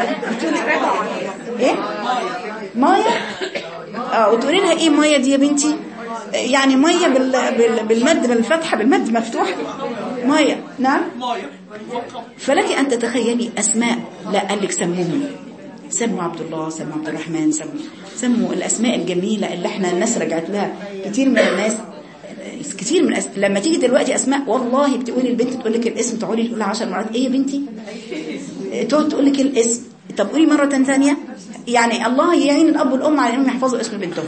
ايه مايا اه وتقولي لها ايه مايا دي يا بنتي يعني مايا بال... بال... بالمد بالفتحه بالمد مفتوح مايا نعم فلك ان تتخيلي اسماء لا قال لك سموهم سموا عبد الله سموا عبد الرحمن سموا سموا الاسماء الجميله اللي احنا الناس رجعت لها كتير من الناس كتير من أس... لما تيجي دلوقتي اسماء والله بتقولي البنت تقول لك الاسم تقولي تقولها 10 مرات ايه يا بنتي تقعد تقول لك الاسم طب قولي مره ثانيه يعني الله يعين الاب والام على انهم يحفظوا اسم بنتهم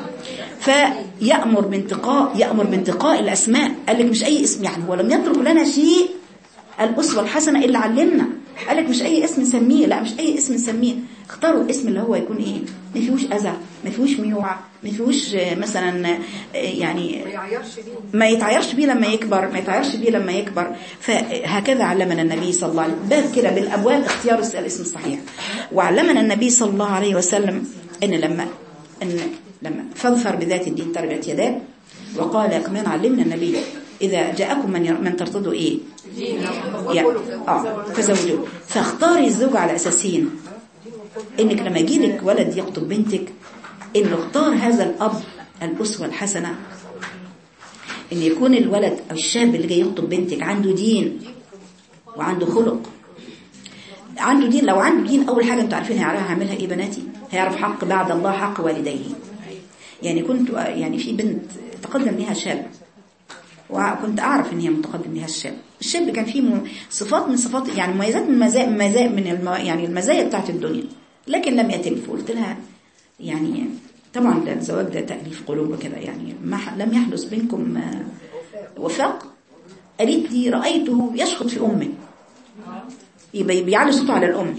فيأمر بانتقاء يأمر بانتقاء الأسماء قال لك مش أي اسم يعني هو لم يترك لنا شيء الأسوة الحسنة اللي علمنا قال لك مش أي اسم نسميه لا مش أي اسم نسميه اختاروا الاسم اللي هو يكون إيه ما فيهوش أذى ما فيهوش ميوع ما فيهوش مثلا يعني ما يتعيرش بيه لما يكبر ما يتعيرش بيه لما يكبر فهكذا علمنا النبي صلى الله عليه وسلم باب كده بالأبواب اختيار الاسم الصحيح وعلمنا النبي صلى الله عليه وسلم إن لما إن لما فاظفر بذات الدين تربت يداك وقال كمان علمنا النبي إذا جاءكم من من ترتضوا إيه يعني آه فزوجوا فاختاري الزوج على أساسين إنك لما يجيلك ولد يخطب بنتك إنه اختار هذا الأب الأسوة الحسنة إن يكون الولد أو الشاب اللي جاي يخطب بنتك عنده دين وعنده خلق عنده دين لو عنده دين اول حاجه انتوا عارفين هيعرف هيعملها ايه بناتي هيعرف حق بعد الله حق والديه يعني كنت يعني في بنت تقدم لها شاب وكنت اعرف ان هي متقدم لها الشاب الشاب كان فيه م- صفات من صفات يعني مميزات من مزايا مزايا من المو يعني المزايا بتاعت الدنيا لكن لم يتم فقلت لها يعني طبعا ده الزواج ده تأليف قلوب وكده يعني ما ح- لم يحدث بينكم آه، وفاق قالت لي رأيته يشخط في أمه يبقى بيعلي صوته على الأم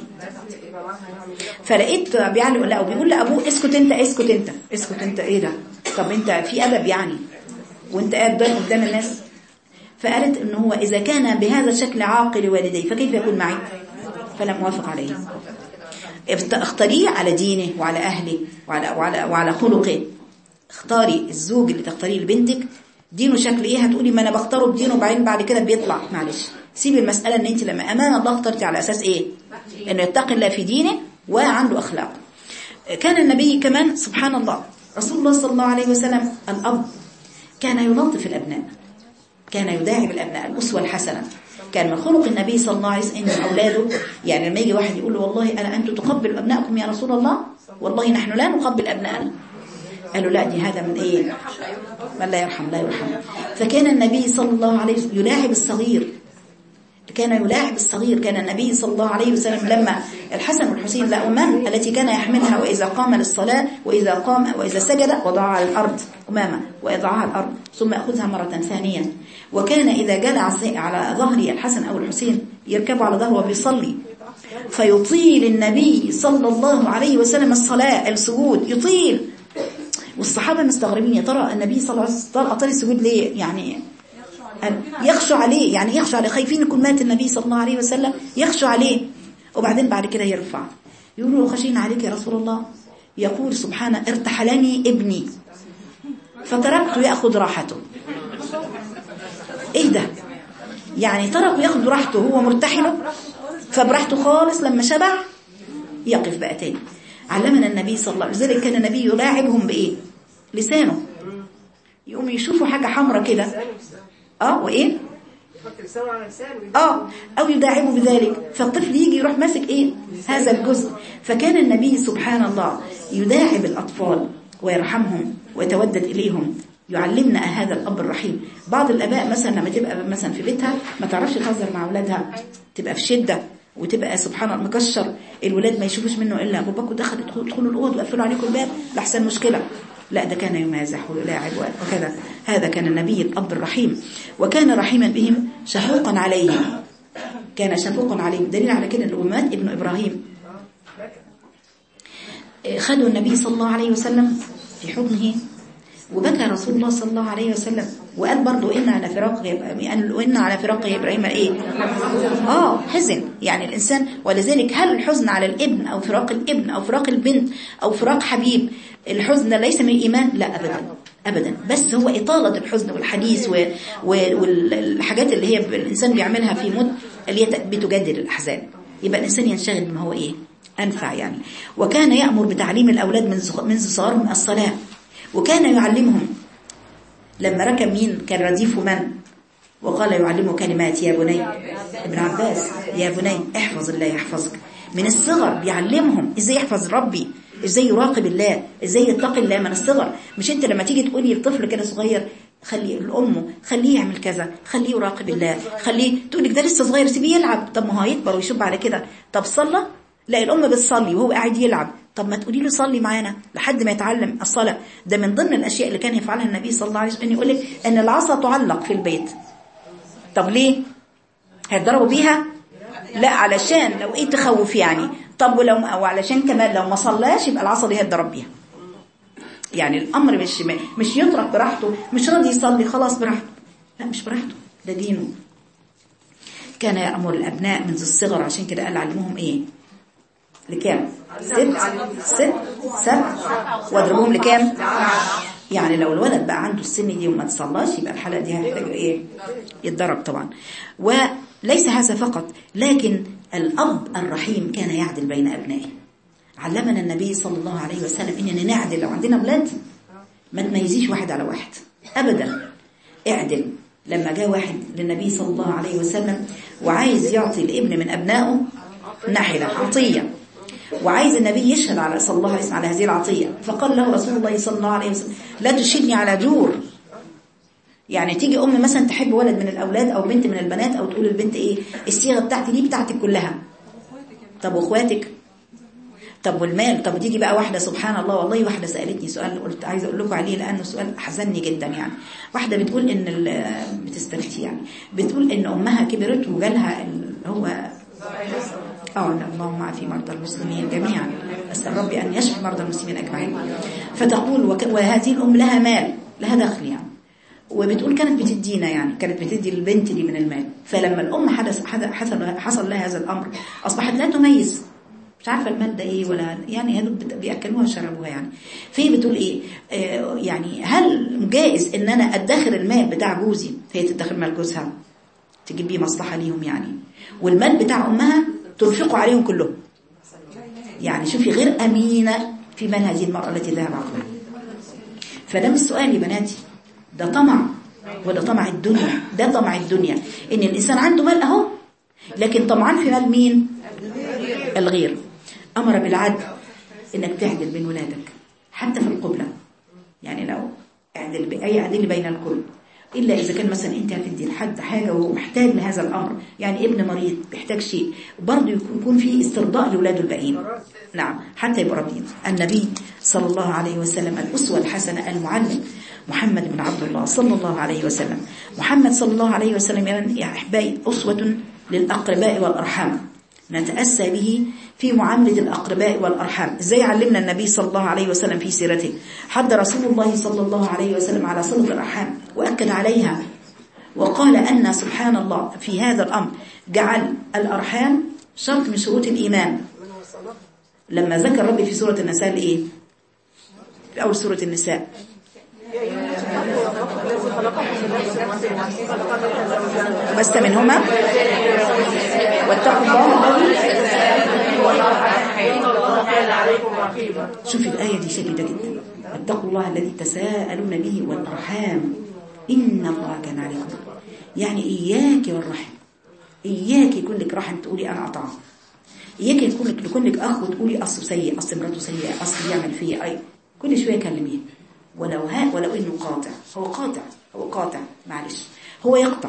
فلقيت بيعلي لا وبيقول لأبوه اسكت انت اسكت انت اسكت انت ايه ده طب انت في أدب يعني وانت قاعد ده قدام الناس فقالت ان هو إذا كان بهذا الشكل عاقل والديه فكيف يكون معي فلم أوافق عليه افت- اختاريه على دينه وعلى أهله وعلى, وعلى, وعلى خلقه اختاري الزوج اللي تختاريه لبنتك دينه شكل ايه هتقولي ما انا بختاره بدينه وبعدين بعد كده بيطلع معلش سيبي المسألة ان انت لما امان الله اخترتي على اساس ايه انه يتقي الله في دينه وعنده اخلاق كان النبي كمان سبحان الله رسول الله صلى الله عليه وسلم الاب كان يلطف الابناء كان يداعب الابناء الاسوه الحسنه كان من خلق النبي صلى الله عليه وسلم ان اولاده يعني لما يجي واحد يقول له والله انا انتم تقبلوا ابنائكم يا رسول الله والله نحن لا نقبل ابنائنا قالوا لا دي هذا من ايه من لا يرحم لا يرحم فكان النبي صلى الله عليه وسلم يلاعب الصغير كان يلاعب الصغير كان النبي صلى الله عليه وسلم لما الحسن والحسين لا أمام التي كان يحملها وإذا قام للصلاة وإذا قام وإذا سجد وضعها على الأرض أمامة ويضعها على الأرض ثم يأخذها مرة ثانية وكان إذا جلع على ظهر الحسن أو الحسين يركبوا على ظهره وبيصلي فيطيل النبي صلى الله عليه وسلم الصلاة السجود يطيل والصحابة مستغربين يا ترى النبي صلى الله عليه وسلم أطال السجود ليه يعني يخشوا عليه يعني يخشوا عليه خايفين يكون مات النبي صلى الله عليه وسلم يخشوا عليه وبعدين بعد كده يرفع يقولوا خشينا عليك يا رسول الله يقول سبحانه ارتحلني ابني فتركته يأخذ راحته ايه ده يعني تركه ياخد راحته هو مرتحله فبراحته خالص لما شبع يقف بقى تاني علمنا النبي صلى الله عليه وسلم لذلك كان النبي يلاعبهم بايه لسانه يقوم يشوفوا حاجة حمرة كده اه وايه اه او يداعبوا بذلك فالطفل يجي يروح ماسك ايه هذا الجزء فكان النبي سبحان الله يداعب الاطفال ويرحمهم ويتودد اليهم يعلمنا هذا الاب الرحيم بعض الاباء مثلا لما تبقى مثلا في بيتها ما تعرفش تهزر مع اولادها تبقى في شده وتبقى سبحان الله مكشر الولاد ما يشوفوش منه الا باباكم دخل ادخلوا الاوض وقفلوا عليكم الباب لاحسن مشكله لا ده كان يمازح ويلاعب وكذا هذا كان النبي الأب الرحيم وكان رحيما بهم شفوقا عليهم كان شفوقا عليهم دليل على كده الأمات ابن إبراهيم خدوا النبي صلى الله عليه وسلم في حضنه وبكى رسول الله صلى الله عليه وسلم وقال برضو إن على فراق وإن على فراق إبراهيم إيه آه حزن يعني الإنسان ولذلك هل الحزن على الابن أو فراق الابن أو فراق البنت أو فراق حبيب الحزن ليس من الإيمان لا أبدا أبدا بس هو إطالة الحزن والحديث و... و... والحاجات اللي هي الإنسان بيعملها في مد اللي هي بتجدد الأحزان يبقى الإنسان ينشغل بما هو إيه أنفع يعني وكان يأمر بتعليم الأولاد من منذ صغرهم الصلاة وكان يعلمهم لما ركب مين كان رديفه من وقال يعلمه كلمات يا بني ابن عباس يا بني احفظ الله يحفظك من الصغر بيعلمهم ازاي يحفظ ربي ازاي يراقب الله ازاي يتقي الله من الصغر مش انت لما تيجي تقولي لطفل كده صغير خلي الام خليه يعمل كذا خليه يراقب الله خليه تقول لك ده لسه صغير سيبيه يلعب طب ما هو هيكبر ويشوف على كده طب صلى لا الام بتصلي وهو قاعد يلعب طب ما تقولي له صلي معانا لحد ما يتعلم الصلاه ده من ضمن الاشياء اللي كان يفعلها النبي صلى الله عليه وسلم يقول لك ان العصا تعلق في البيت طب ليه هيتضربوا بيها لا علشان لو ايه تخوف يعني طب ولو او علشان كمان لو ما صلاش يبقى العصا دي هتضرب بيها يعني الامر مش مش يترك براحته مش راضي يصلي خلاص براحته لا مش براحته ده دينه كان يأمر الأبناء منذ الصغر عشان كده قال علموهم إيه لكام ست ست سبع واضربوهم لكام يعني لو الولد بقى عنده السن دي وما تصلاش يبقى الحلقة دي هيحتاج إيه يتضرب طبعا وليس هذا فقط لكن الأب الرحيم كان يعدل بين أبنائه علمنا النبي صلى الله عليه وسلم إننا نعدل لو عندنا أولاد ما تميزيش واحد على واحد أبدا اعدل لما جاء واحد للنبي صلى الله عليه وسلم وعايز يعطي الابن من أبنائه نحلة عطية وعايز النبي يشهد على صلى الله عليه وسلم على هذه العطية فقال له رسول الله صلى الله عليه وسلم لا تشهدني على جور يعني تيجي أم مثلا تحب ولد من الأولاد أو بنت من البنات أو تقول البنت إيه الصيغة بتاعتي دي بتاعتك كلها طب وأخواتك طب والمال طب تيجي بقى واحدة سبحان الله والله واحدة سألتني سؤال قلت عايزة أقول لكم عليه لأنه سؤال حزني جدا يعني واحدة بتقول إن بتستفتي يعني بتقول إن أمها كبرت وجالها هو اه اللهم عافي مرضى المسلمين جميعا أسأل ربي أن يشفي مرضى المسلمين أجمعين فتقول وك... وهذه الأم لها مال لها دخل يعني وبتقول كانت بتدينا يعني كانت بتدي البنت دي من المال فلما الأم حدث حصل حصل لها هذا الأمر أصبحت لا تميز مش عارفة المال ده ايه ولا يعني هذول بيأكلوها وشربوها يعني فهي بتقول ايه آه يعني هل جائز ان انا ادخر المال بتاع جوزي هي تدخر مال جوزها تجيب بيه مصلحة ليهم يعني والمال بتاع امها تنفقه عليهم كلهم يعني شوفي غير امينة في مال هذه المرأة التي ذهب عقلها فده مش سؤال يا بناتي ده طمع وده طمع الدنيا ده طمع الدنيا ان الانسان عنده مال اهو لكن طمعان في مال مين الغير أمر بالعدل إنك تعدل بين ولادك حتى في القبلة يعني لو اعدل بأي عدل بين الكل إلا إذا كان مثلا أنت هتدي لحد حاجة وهو محتاج لهذا الأمر يعني ابن مريض بيحتاج شيء برضه يكون في استرضاء لأولاده الباقيين نعم حتى يبقوا راضيين النبي صلى الله عليه وسلم الأسوة الحسنة المعلم محمد بن عبد الله صلى الله عليه وسلم محمد صلى الله عليه وسلم يا أحبائي أسوة للأقرباء والأرحام نتأسى به في معاملة الأقرباء والأرحام إزاي علمنا النبي صلى الله عليه وسلم في سيرته حد رسول الله صلى الله عليه وسلم على صلة الأرحام وأكد عليها وقال أن سبحان الله في هذا الأمر جعل الأرحام شرط من شروط الإيمان لما ذكر ربي في سورة النساء لإيه في أول سورة النساء بس منهما واتقوا الله شوفي الآية دي شديدة جدا اتقوا الله الذي تساءلون به والأرحام إن الله كان عليكم يعني إياك والرحم إياك يكون لك رحم تقولي أنا أطعم إياك يكون لك يكون لك أخ وتقولي أصله سيء أصل مراته سيئة أصل يعمل فيا أي كل شوية كلميه ولو ها ولو إنه قاطع هو قاطع هو قاطع معلش هو يقطع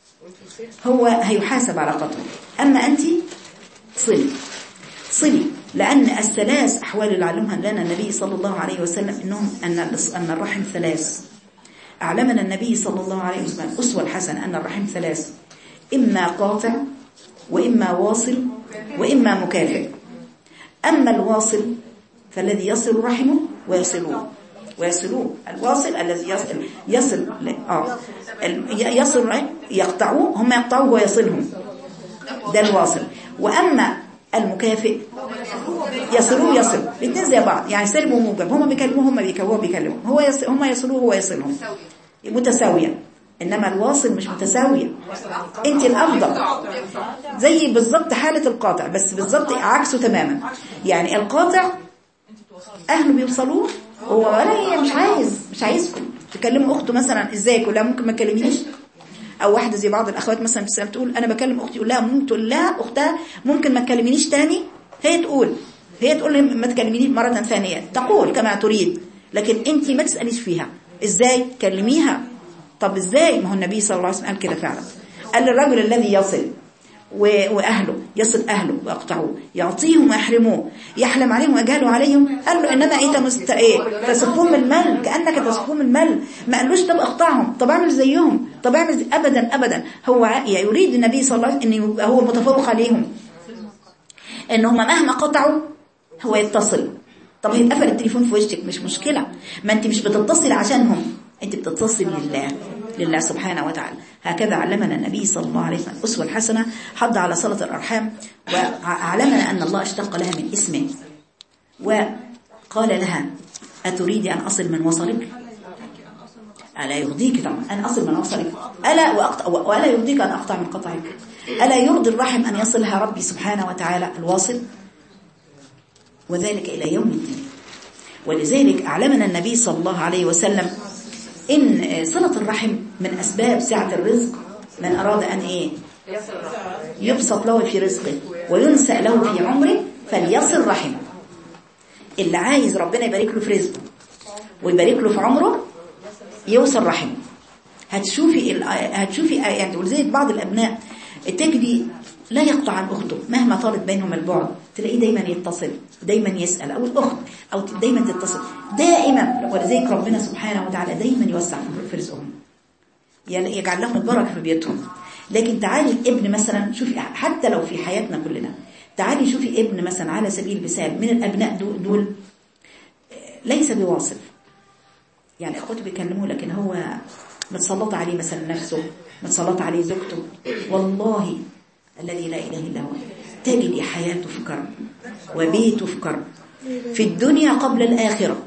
هو هيحاسب على قطعه أما أنت صلي صلي لأن الثلاث أحوال اللي علمها لنا النبي صلى الله عليه وسلم إنهم أن أن الرحم ثلاث أعلمنا النبي صلى الله عليه وسلم الأسوة الحسنة أن الرحم ثلاث إما قاطع وإما واصل وإما مكافئ أما الواصل فالذي يصل رحمه ويصلوه ويصلوه الواصل الذي يصل يصل اه يصل يقطعوه هم يقطعوه ويصلهم ده الواصل واما المكافئ يصلوه يصل الاثنين زي بعض يعني سلب وموجب هم بيكلموه هم بيكلموه بيكلموه هو يصل هم يصلوه هو يصلهم متساويه انما الواصل مش متساويه انت الافضل زي بالظبط حاله القاطع بس بالظبط عكسه تماما يعني القاطع اهله بيوصلوه هو ولا هي مش عايز مش عايزكم تكلموا اخته مثلا ازيك ولا ممكن ما تكلمينيش او واحده زي بعض الاخوات مثلا تسال تقول انا بكلم اختي يقول لها ممكن تقول لها اختها ممكن ما تكلمينيش تاني هي تقول هي تقول لي ما تكلمينيش مره ثانيه تقول كما تريد لكن انت ما تساليش فيها ازاي كلميها طب ازاي ما هو النبي صلى الله عليه وسلم قال كده فعلا قال للرجل الذي يصل وأهله يصل أهله ويقطعوه يعطيهم ويحرموه يحلم عليهم ويجهلوا عليهم قال له إنما إيه تمست إيه تسفهم المال كأنك تسفهم المال ما قالوش طب اقطعهم طب اعمل زيهم طب اعمل زي أبدا أبدا هو يريد النبي صلى الله عليه وسلم أن يبقى هو متفوق عليهم إن هم مهما قطعوا هو يتصل طب يتقفل التليفون في وشك مش مشكلة ما أنت مش بتتصل عشانهم أنت بتتصل لله لله سبحانه وتعالى هكذا علمنا النبي صلى الله عليه وسلم الأسوة الحسنة حض على صلة الأرحام وعلمنا أن الله اشتق لها من اسمه وقال لها أتريد أن أصل من وصلك ألا يرضيك طبعا أن أصل من وصلك ألا, وأقطع وألا يرضيك أن أقطع من قطعك ألا يرضي الرحم أن يصلها ربي سبحانه وتعالى الواصل وذلك إلى يوم الدين ولذلك أعلمنا النبي صلى الله عليه وسلم إن صلة الرحم من أسباب سعة الرزق من أراد أن إيه يبسط له في رزقه وينسأ له في عمره فليصل رحمه اللي عايز ربنا يبارك له في رزقه ويبارك له في عمره يوصل رحمه هتشوفي ال... هتشوفي يعني ولذلك بعض الابناء تجدي لا يقطع عن اخته مهما طالت بينهم البعد تلاقيه دايما يتصل دايما يسال او الاخت او دايما تتصل دائما ولذلك ربنا سبحانه وتعالى دايما يوسع في رزقهم يعني يجعل لهم البركه في بيوتهم لكن تعالي الابن مثلا شوفي حتى لو في حياتنا كلنا تعالي شوفي ابن مثلا على سبيل المثال من الابناء دول, دول ليس بواصل يعني اخوته بيكلموه لكن هو متسلط عليه مثلا نفسه متسلط عليه زوجته والله الذي لا اله الا هو تجد حياته في كرب وبيته في كرب في الدنيا قبل الاخره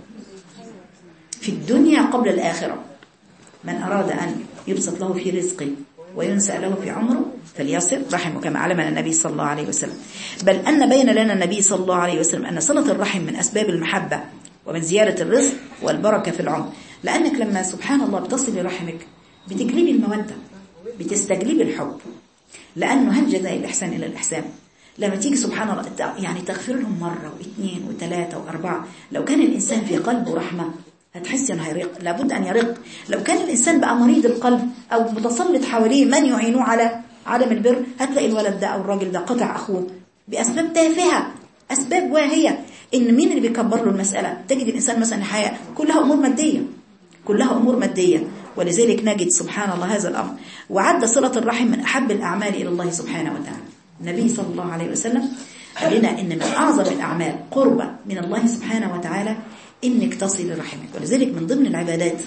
في الدنيا قبل الاخره من اراد ان يبسط له في رزقه وينسى له في عمره فليصل رحمه كما علمنا النبي صلى الله عليه وسلم بل أن بين لنا النبي صلى الله عليه وسلم أن صلة الرحم من أسباب المحبة ومن زيادة الرزق والبركة في العمر لأنك لما سبحان الله بتصل لرحمك بتجلبي المودة بتستجلبي الحب لأنه هل جزاء الإحسان إلى الإحسان لما تيجي سبحان الله يعني تغفر لهم مرة واثنين وثلاثة وأربعة لو كان الإنسان في قلبه رحمة هتحس انه هيرق لابد ان يرق لو كان الانسان بقى مريض القلب او متسلط حواليه من يعينوه على عدم البر هتلاقي الولد ده او الراجل ده قطع اخوه باسباب تافهه اسباب واهيه ان مين اللي بيكبر له المساله تجد الانسان مثلا الحياه كلها امور ماديه كلها امور ماديه ولذلك نجد سبحان الله هذا الامر وعد صله الرحم من احب الاعمال الى الله سبحانه وتعالى النبي صلى الله عليه وسلم قال لنا ان من اعظم الاعمال قربا من الله سبحانه وتعالى انك تصل رحمك ولذلك من ضمن العبادات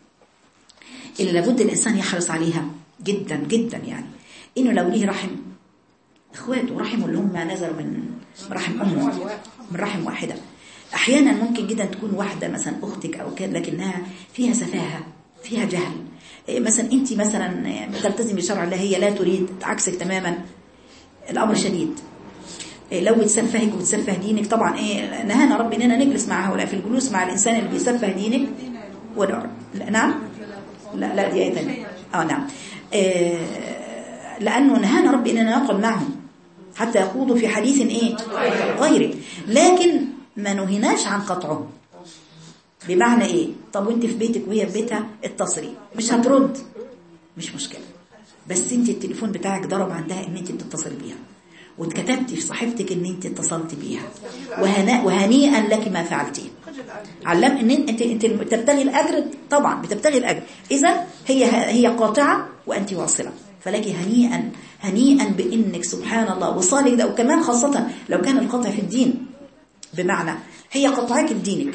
اللي لابد الانسان يحرص عليها جدا جدا يعني انه لو ليه رحم اخواته رحمه اللي هم نزلوا من رحم امه من رحم واحده احيانا ممكن جدا تكون واحده مثلا اختك او كده لكنها فيها سفاهه فيها جهل مثلا انت مثلا تلتزمي بشرع الله هي لا تريد عكسك تماما الامر شديد لو بتسفهك وتسفه دينك طبعا ايه نهانا ربنا اننا نجلس مع هؤلاء في الجلوس مع الانسان اللي بيسفه دينك ودار لا نعم لا لا دي ايه ثانيه اه نعم إيه لانه نهانا ربي اننا نقعد معهم حتى يخوضوا في حديث ايه غيره لكن ما نهيناش عن قطعهم بمعنى ايه طب وانت في بيتك وهي في بيتها اتصلي مش هترد مش مشكله بس انت التليفون بتاعك ضرب عندها ان انت تتصلي بيها واتكتبتي في صحيفتك ان انت اتصلت بيها وهناء وهنيئا لك ما فعلتيه علم ان انت انت تبتغي الاجر طبعا بتبتغي الاجر اذا هي هي قاطعه وانت واصله فلك هنيئا هنيئا بانك سبحان الله وصالك ده وكمان خاصه لو كان القطع في الدين بمعنى هي قطعك بدينك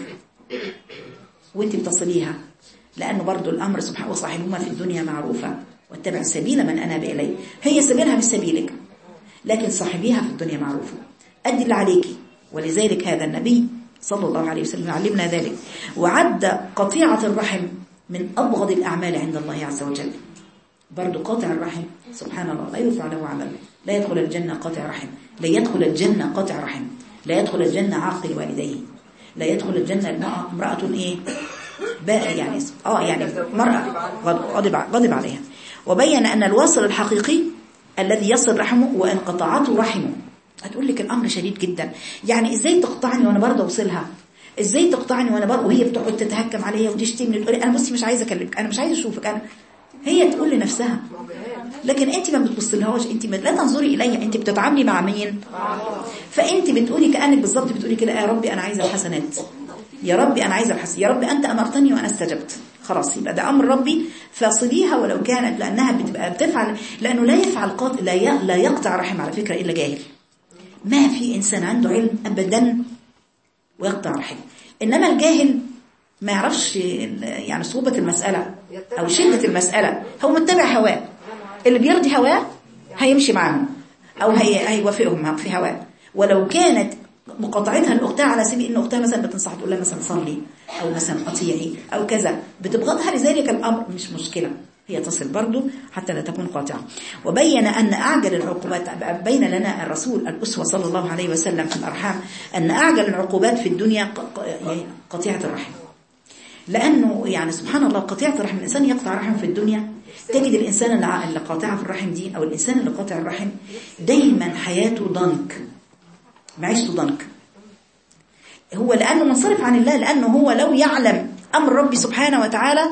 وانت بتصليها لانه برضو الامر سبحانه وصاحبهما في الدنيا معروفه واتبع سبيل من اناب اليه هي سبيلها مش سبيلك لكن صاحبيها في الدنيا معروفة أدي اللي عليكي ولذلك هذا النبي صلى الله عليه وسلم علمنا ذلك وعد قطيعة الرحم من أبغض الأعمال عند الله عز وجل برضو قاطع الرحم سبحان الله لا يرفع له عمل لا يدخل الجنة قاطع رحم لا يدخل الجنة قاطع رحم لا يدخل الجنة عاقل والديه لا يدخل الجنة امرأة ايه باء يعني اه يعني مرأة غضب غضب عليها وبين أن الواصل الحقيقي الذي يصل رحمه وان قطعته رحمه هتقول لك الامر شديد جدا يعني ازاي تقطعني وانا برضه اوصلها ازاي تقطعني وانا برضه وهي بتقعد تتهكم عليا وتشتمني وتقول انا بصي مش عايزه اكلمك انا مش عايزه اشوفك انا هي تقول لنفسها لكن انت ما بتبصلهاش انت ما لا تنظري الي انت بتتعاملي مع مين فانت بتقولي كانك بالظبط بتقولي كده يا ربي انا عايزه الحسنات يا ربي انا عايزه الحسنات يا ربي انت امرتني وانا استجبت خلاص يبقى ده امر ربي فاصليها ولو كانت لانها بتبقى بتفعل لانه لا يفعل قاطع لا لا يقطع رحم على فكره الا جاهل ما في انسان عنده علم ابدا ويقطع رحم انما الجاهل ما يعرفش يعني صعوبه المساله او شده المساله هو متبع هواه اللي بيرضي هواه هيمشي معاهم او هي هيوافقهم في هواه ولو كانت مقاطعتها لاختها على سبيل ان اختها مثلا بتنصح تقول لها مثلا صلي او مثلا اطيعي او كذا بتبغضها لذلك الامر مش مشكله هي تصل برضه حتى لا تكون قاطعه وبين ان اعجل العقوبات بين لنا الرسول الاسوه صلى الله عليه وسلم في الارحام ان اعجل العقوبات في الدنيا قطيعه الرحم لأنه يعني سبحان الله قطيعة الرحم الإنسان يقطع رحم في الدنيا تجد الإنسان اللي اللي قاطعة في الرحم دي أو الإنسان اللي قاطع الرحم دايما حياته ضنك معيشته ضنك هو لأنه منصرف عن الله لأنه هو لو يعلم أمر ربي سبحانه وتعالى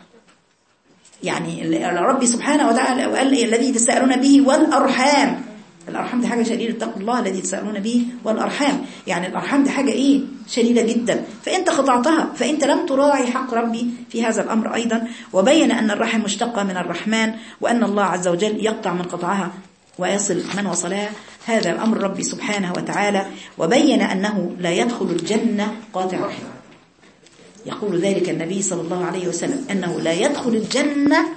يعني ربي سبحانه وتعالى وقال الذي تسألون به والأرحام الأرحام دي حاجة شديدة اتقوا الله الذي تسألون به والأرحام يعني الأرحام دي حاجة إيه شديدة جدا فأنت قطعتها فأنت لم تراعي حق ربي في هذا الأمر أيضا وبين أن الرحم مشتقة من الرحمن وأن الله عز وجل يقطع من قطعها ويصل من وصلها هذا أمر ربي سبحانه وتعالى وبين أنه لا يدخل الجنة قاطع رحم يقول ذلك النبي صلى الله عليه وسلم أنه لا يدخل الجنة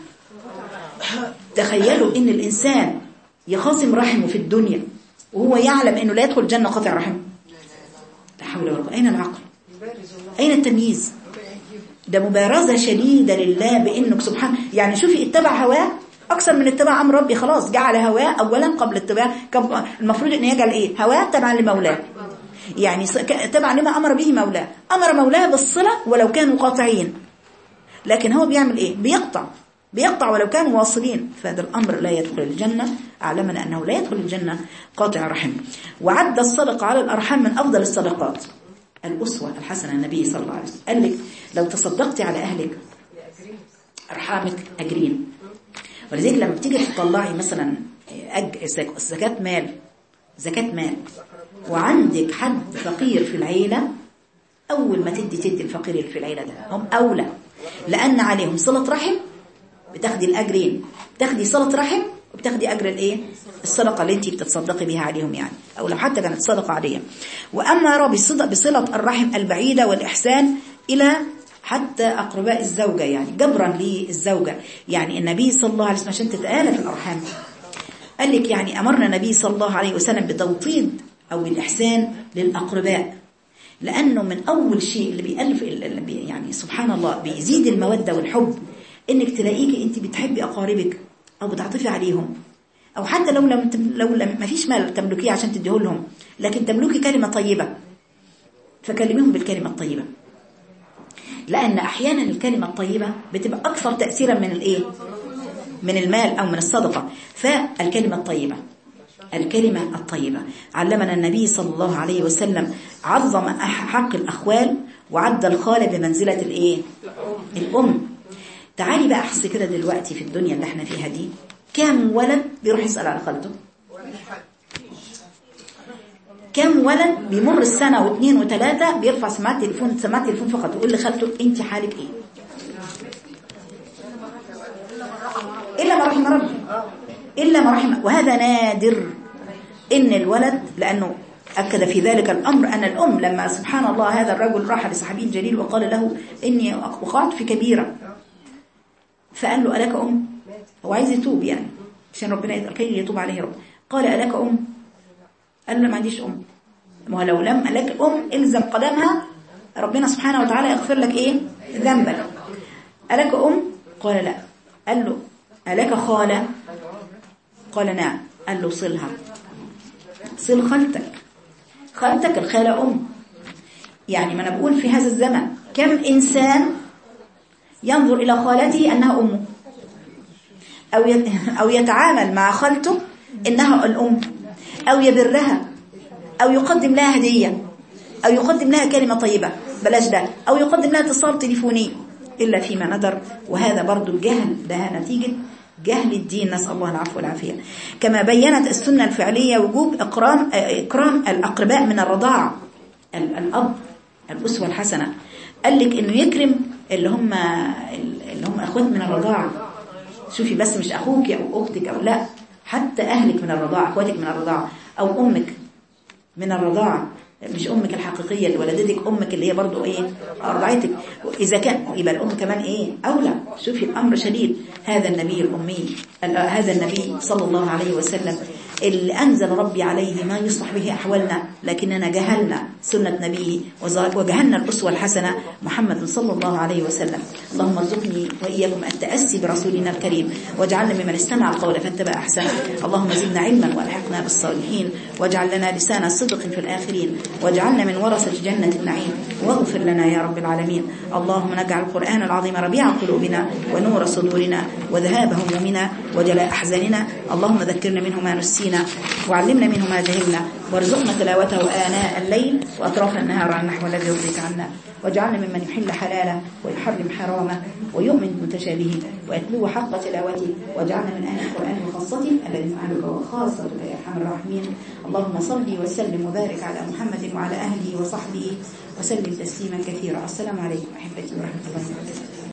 تخيلوا أن الإنسان يخاصم رحمه في الدنيا وهو يعلم أنه لا يدخل الجنة قاطع رحم لا حول ولا قوة أين العقل أين التمييز ده مبارزة شديدة لله بأنك سبحانه يعني شوفي اتبع هواه أكثر من اتباع أمر ربي خلاص جعل هواه أولا قبل اتباع المفروض أن يجعل إيه هواه تبعا لمولاه يعني تبع لما أمر به مولاه أمر مولاه بالصلة ولو كانوا قاطعين لكن هو بيعمل إيه بيقطع بيقطع ولو كانوا واصلين فهذا الأمر لا يدخل الجنة أعلمنا أنه لا يدخل الجنة قاطع رحم وعد الصدقة على الأرحام من أفضل الصدقات الأسوة الحسنة النبي صلى الله عليه وسلم قال لك لو تصدقتي على أهلك أرحامك أجرين ولذلك لما بتيجي تطلعي مثلا أج... زكاة مال زكاة مال وعندك حد فقير في العيلة أول ما تدي تدي الفقير اللي في العيلة ده هم أولى لأن عليهم صلة رحم بتاخدي الأجرين بتاخدي صلة رحم وبتاخدي أجر الإيه الصدقة اللي انت بتتصدقي بها عليهم يعني أو لو حتى كانت صدقة عادية وأما ربي بصلة الرحم البعيدة والإحسان إلى حتى أقرباء الزوجة يعني جبرا للزوجة يعني النبي صلى الله عليه وسلم عشان تتآلف الأرحام قال لك يعني أمرنا النبي صلى الله عليه وسلم بتوطيد أو بالإحسان للأقرباء لأنه من أول شيء اللي بيألف اللي بي يعني سبحان الله بيزيد المودة والحب إنك تلاقيكي أنت بتحبي أقاربك أو بتعطفي عليهم أو حتى لو لم لو لم ما فيش مال تملكيه عشان تديه لهم لكن تملكي كلمة طيبة فكلميهم بالكلمة الطيبة لأن أحيانا الكلمة الطيبة بتبقى أكثر تأثيرا من الإيه من المال أو من الصدقة فالكلمة الطيبة الكلمة الطيبة علمنا النبي صلى الله عليه وسلم عظم حق الأخوال وعد الخالة بمنزلة الإيه الأم تعالي بقى أحس كده دلوقتي في الدنيا اللي احنا فيها دي كم ولد بيروح يسأل على خالته كم ولد بيمر السنة واثنين وثلاثة بيرفع سماعة تليفون سماعة تليفون فقط ويقول لخالته انت حالك ايه إلا ما رحم ربي إلا ما رحم وهذا نادر إن الولد لأنه أكد في ذلك الأمر أن الأم لما سبحان الله هذا الرجل راح لصحابي الجليل وقال له إني وقعت في كبيرة فقال له ألك أم هو عايز يتوب يعني عشان ربنا كي يتوب عليه رب قال ألك أم قال له ما عنديش أم ما لو لم لك أم إلزم قدمها ربنا سبحانه وتعالى يغفر لك إيه ذنبك ألك أم قال لا قال له ألك خالة قال نعم قال له صلها صل خالتك خالتك الخالة أم يعني ما أنا بقول في هذا الزمن كم إنسان ينظر إلى خالته أنها أمه أو أو يتعامل مع خالته إنها الأم أو يبرها أو يقدم لها هدية أو يقدم لها كلمة طيبة بلاش ده أو يقدم لها اتصال تليفوني إلا فيما ندر وهذا برضو الجهل ده نتيجة جهل الدين نسأل الله العفو والعافية كما بينت السنة الفعلية وجوب إكرام, إكرام الأقرباء من الرضاعة الأب الأسوة الحسنة قال لك إنه يكرم اللي هم اللي هم أخوات من الرضاعة شوفي بس مش أخوك أو أختك أو لا حتى أهلك من الرضاعة أخواتك من الرضاعة أو أمك من الرضاعة مش أمك الحقيقية اللي ولدتك أمك اللي هي برضو إيه أرضعتك إذا كان يبقى الأم كمان إيه أولى شوفي الأمر شديد هذا النبي الأمي هذا النبي صلى الله عليه وسلم اللي أنزل ربي عليه ما يصلح به أحوالنا لكننا جهلنا سنة نبيه وجهلنا الأسوة الحسنة محمد صلى الله عليه وسلم اللهم ارزقني وإياكم التأسي برسولنا الكريم واجعلنا ممن استمع القول فاتبع أحسنه اللهم زدنا علما والحقنا بالصالحين واجعل لنا لسان صدق في الآخرين واجعلنا من ورثة جنة النعيم واغفر لنا يا رب العالمين اللهم نجعل القرآن العظيم ربيع قلوبنا ونور صدورنا وذهاب همومنا وجلاء أحزاننا اللهم ذكرنا منه ما نسينا وعلمنا منه ما جهلنا وارزقنا تلاوته آناء الليل وأطراف النهار على النحو الذي يرضيك عنا واجعلنا ممن يحل حلاله ويحرم حرامه ويؤمن بمتشابهه ويتلو حق تلاوته واجعلنا من أهل القرآن وخاصته الذين أهلك وخاصتك يا أرحم الراحمين اللهم صل وسلم وبارك على محمد وعلى أهله وصحبه وسلم تسليما كثيرا السلام عليكم أحبتي ورحمة الله وبركاته